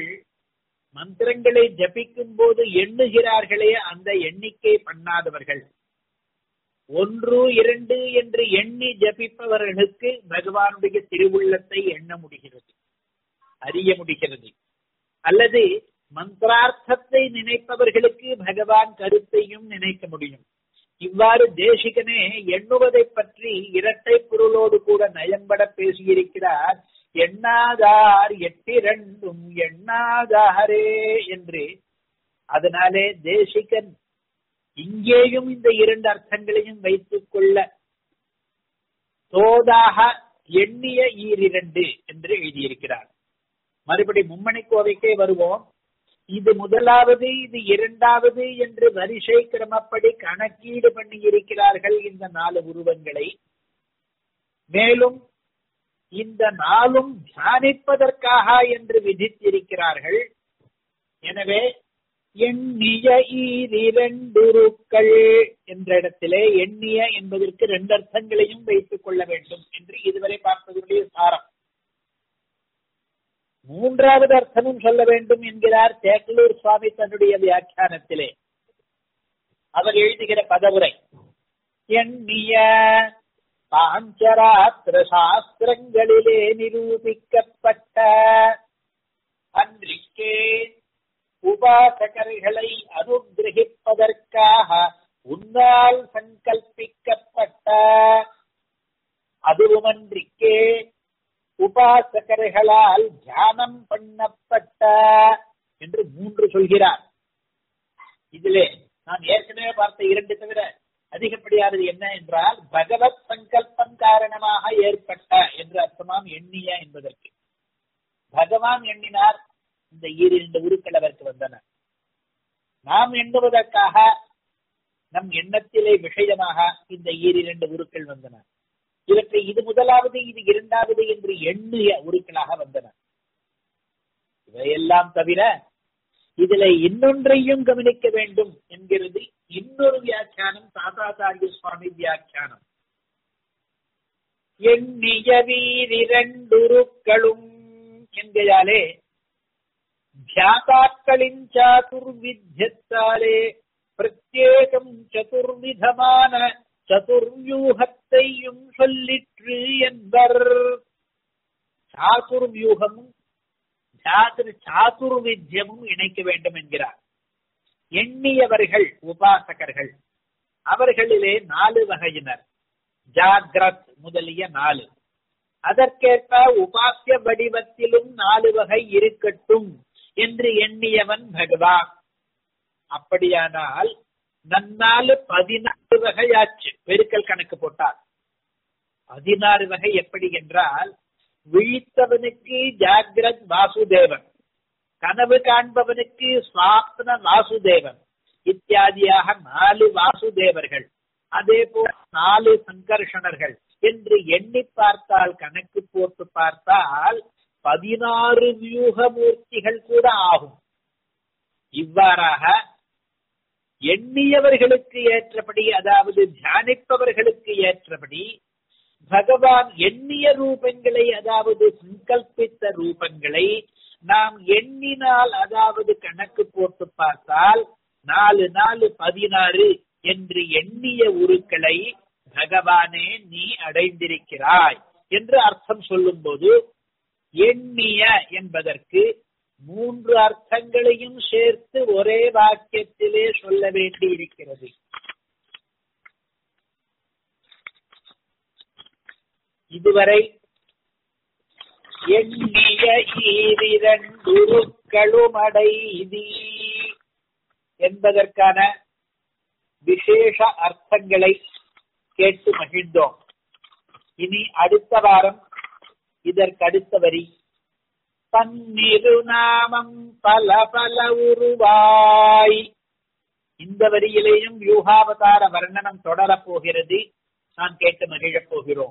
மந்திரங்களை ஜபிக்கும் போது எண்ணுகிறார்களே அந்த எண்ணிக்கை பண்ணாதவர்கள் ஒன்று இரண்டு என்று எண்ணி ஜபிப்பவர்களுக்கு பகவானுடைய திருவுள்ளத்தை எண்ண முடிகிறது அறிய முடிகிறது அல்லது மந்திரார்த்தத்தை நினைப்பவர்களுக்கு பகவான் கருத்தையும் நினைக்க முடியும் இவ்வாறு தேசிகனே எண்ணுவதை பற்றி இரட்டை பொருளோடு கூட நயம்பட பேசியிருக்கிறார் எண்ணாதார் எட்டிரண்டும் எண்ணாதாரே என்று அதனாலே தேசிகன் இங்கேயும் இந்த இரண்டு அர்த்தங்களையும் வைத்துக் கொள்ள தோதாக எண்ணிய ஈரிரண்டு என்று எழுதியிருக்கிறார் மறுபடி மும்மணி கோவைக்கே வருவோம் இது முதலாவது இது இரண்டாவது என்று வரிசை கிரமப்படி கணக்கீடு பண்ணி இருக்கிறார்கள் இந்த நாலு உருவங்களை மேலும் இந்த நாளும் தியானிப்பதற்காக என்று விதித்திருக்கிறார்கள் எனவே எண்ணிய ஈரிரண்டுருக்கள் என்ற இடத்திலே எண்ணிய என்பதற்கு ரெண்டு அர்த்தங்களையும் வைத்துக் கொள்ள வேண்டும் என்று இதுவரை பார்ப்பதனுடைய சாரம் மூன்றாவது அர்த்தமும் சொல்ல வேண்டும் என்கிறார் தேக்கலூர் சுவாமி தன்னுடைய வியாக்கியானத்திலே அவர் எழுதுகிற பதவுரை எண்ணிய பாஞ்சராத்திர சாஸ்திரங்களிலே நிரூபிக்கப்பட்ட அன்றிக்கே உபாசகர்களை அனுகிரகிப்பதற்காக உன்னால் சங்கல்பிக்கப்பட்ட அதுவுமன்றிக்கே உபாசகர்களால் தியானம் பண்ணப்பட்ட என்று மூன்று சொல்கிறார் இதிலே நான் ஏற்கனவே பார்த்த இரண்டு தவிர அதிகப்படியானது என்ன என்றால் பகவத் சங்கல்பம் காரணமாக ஏற்பட்ட என்று அர்த்தமாம் எண்ணிய என்பதற்கு பகவான் எண்ணினார் இந்த ஈரிரண்டு உருக்கள் அவருக்கு வந்தன நாம் எண்ணுவதற்காக நம் எண்ணத்திலே விஷயமாக இந்த ஈரிரண்டு உருக்கள் வந்தன இவற்றை இது முதலாவது இது இரண்டாவது என்று எண்ணிய உருக்களாக வந்தன இவையெல்லாம் தவிர இதுல இன்னொன்றையும் கவனிக்க வேண்டும் என்கிறது இன்னொரு வியாக்கியானம் தாத்தாச்சாரிய சுவாமி வியாக்கியானம் எண்ணிய வீரிரண்டுருக்களும் என்கையாலே தியாதாக்களின் சாதுர்வித்தியத்தாலே பிரத்யேகம் சதுர்விதமான சதுர்வியூகத்தையும் சொல்லிற்று என்பர் சாதுர்வியூகமும் சாதுர் சாதுர்வித்தியமும் இணைக்க வேண்டும் என்கிறார் எண்ணியவர்கள் உபாசகர்கள் அவர்களிலே நாலு வகையினர் ஜாகிரத் முதலிய நாலு அதற்கேற்ப உபாசிய வடிவத்திலும் நாலு வகை இருக்கட்டும் என்று எண்ணியவன் பகவான் அப்படியானால் நன்னாலு பதினாறு வகையாச்சு பெருக்கல் கணக்கு போட்டார் பதினாறு வகை எப்படி என்றால் விழித்தவனுக்கு ஜாகிரத் வாசுதேவன் கனவு காண்பவனுக்கு சுவாப்ன வாசுதேவன் இத்தியாதியாக நாலு வாசுதேவர்கள் அதே போல் நாலு சங்கர்ஷணர்கள் என்று எண்ணி பார்த்தால் கணக்கு போட்டு பார்த்தால் பதினாறு வியூகமூர்த்திகள் கூட ஆகும் இவ்வாறாக எண்ணியவர்களுக்கு ஏற்றபடி அதாவது தியானிப்பவர்களுக்கு ஏற்றபடி பகவான் எண்ணிய ரூபங்களை அதாவது சங்கல்பித்த ரூபங்களை நாம் எண்ணினால் அதாவது கணக்கு போட்டு பார்த்தால் நாலு நாலு பதினாறு என்று எண்ணிய உருக்களை பகவானே நீ அடைந்திருக்கிறாய் என்று அர்த்தம் சொல்லும் போது எண்ணிய என்பதற்கு மூன்று அர்த்தங்களையும் சேர்த்து ஒரே வாக்கியத்திலே சொல்ல வேண்டி இருக்கிறது இதுவரை எண்ணிய ஈரிரண்டுருக்களுமடைதி என்பதற்கான விசேஷ அர்த்தங்களை கேட்டு மகிழ்ந்தோம் இனி அடுத்த வாரம் இதற்கடுத்த வரி பன்னிரு நாமம் பல பல உருவாய் இந்த வரியிலேயும் வியூகாவதார வர்ணனம் தொடரப் போகிறது நான் கேட்டு மகிழப் போகிறோம்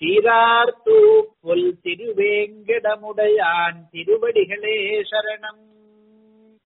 சீரார்த்தூ புல் திருவேங்கடமுடையான் திருவடிகளே சரணம்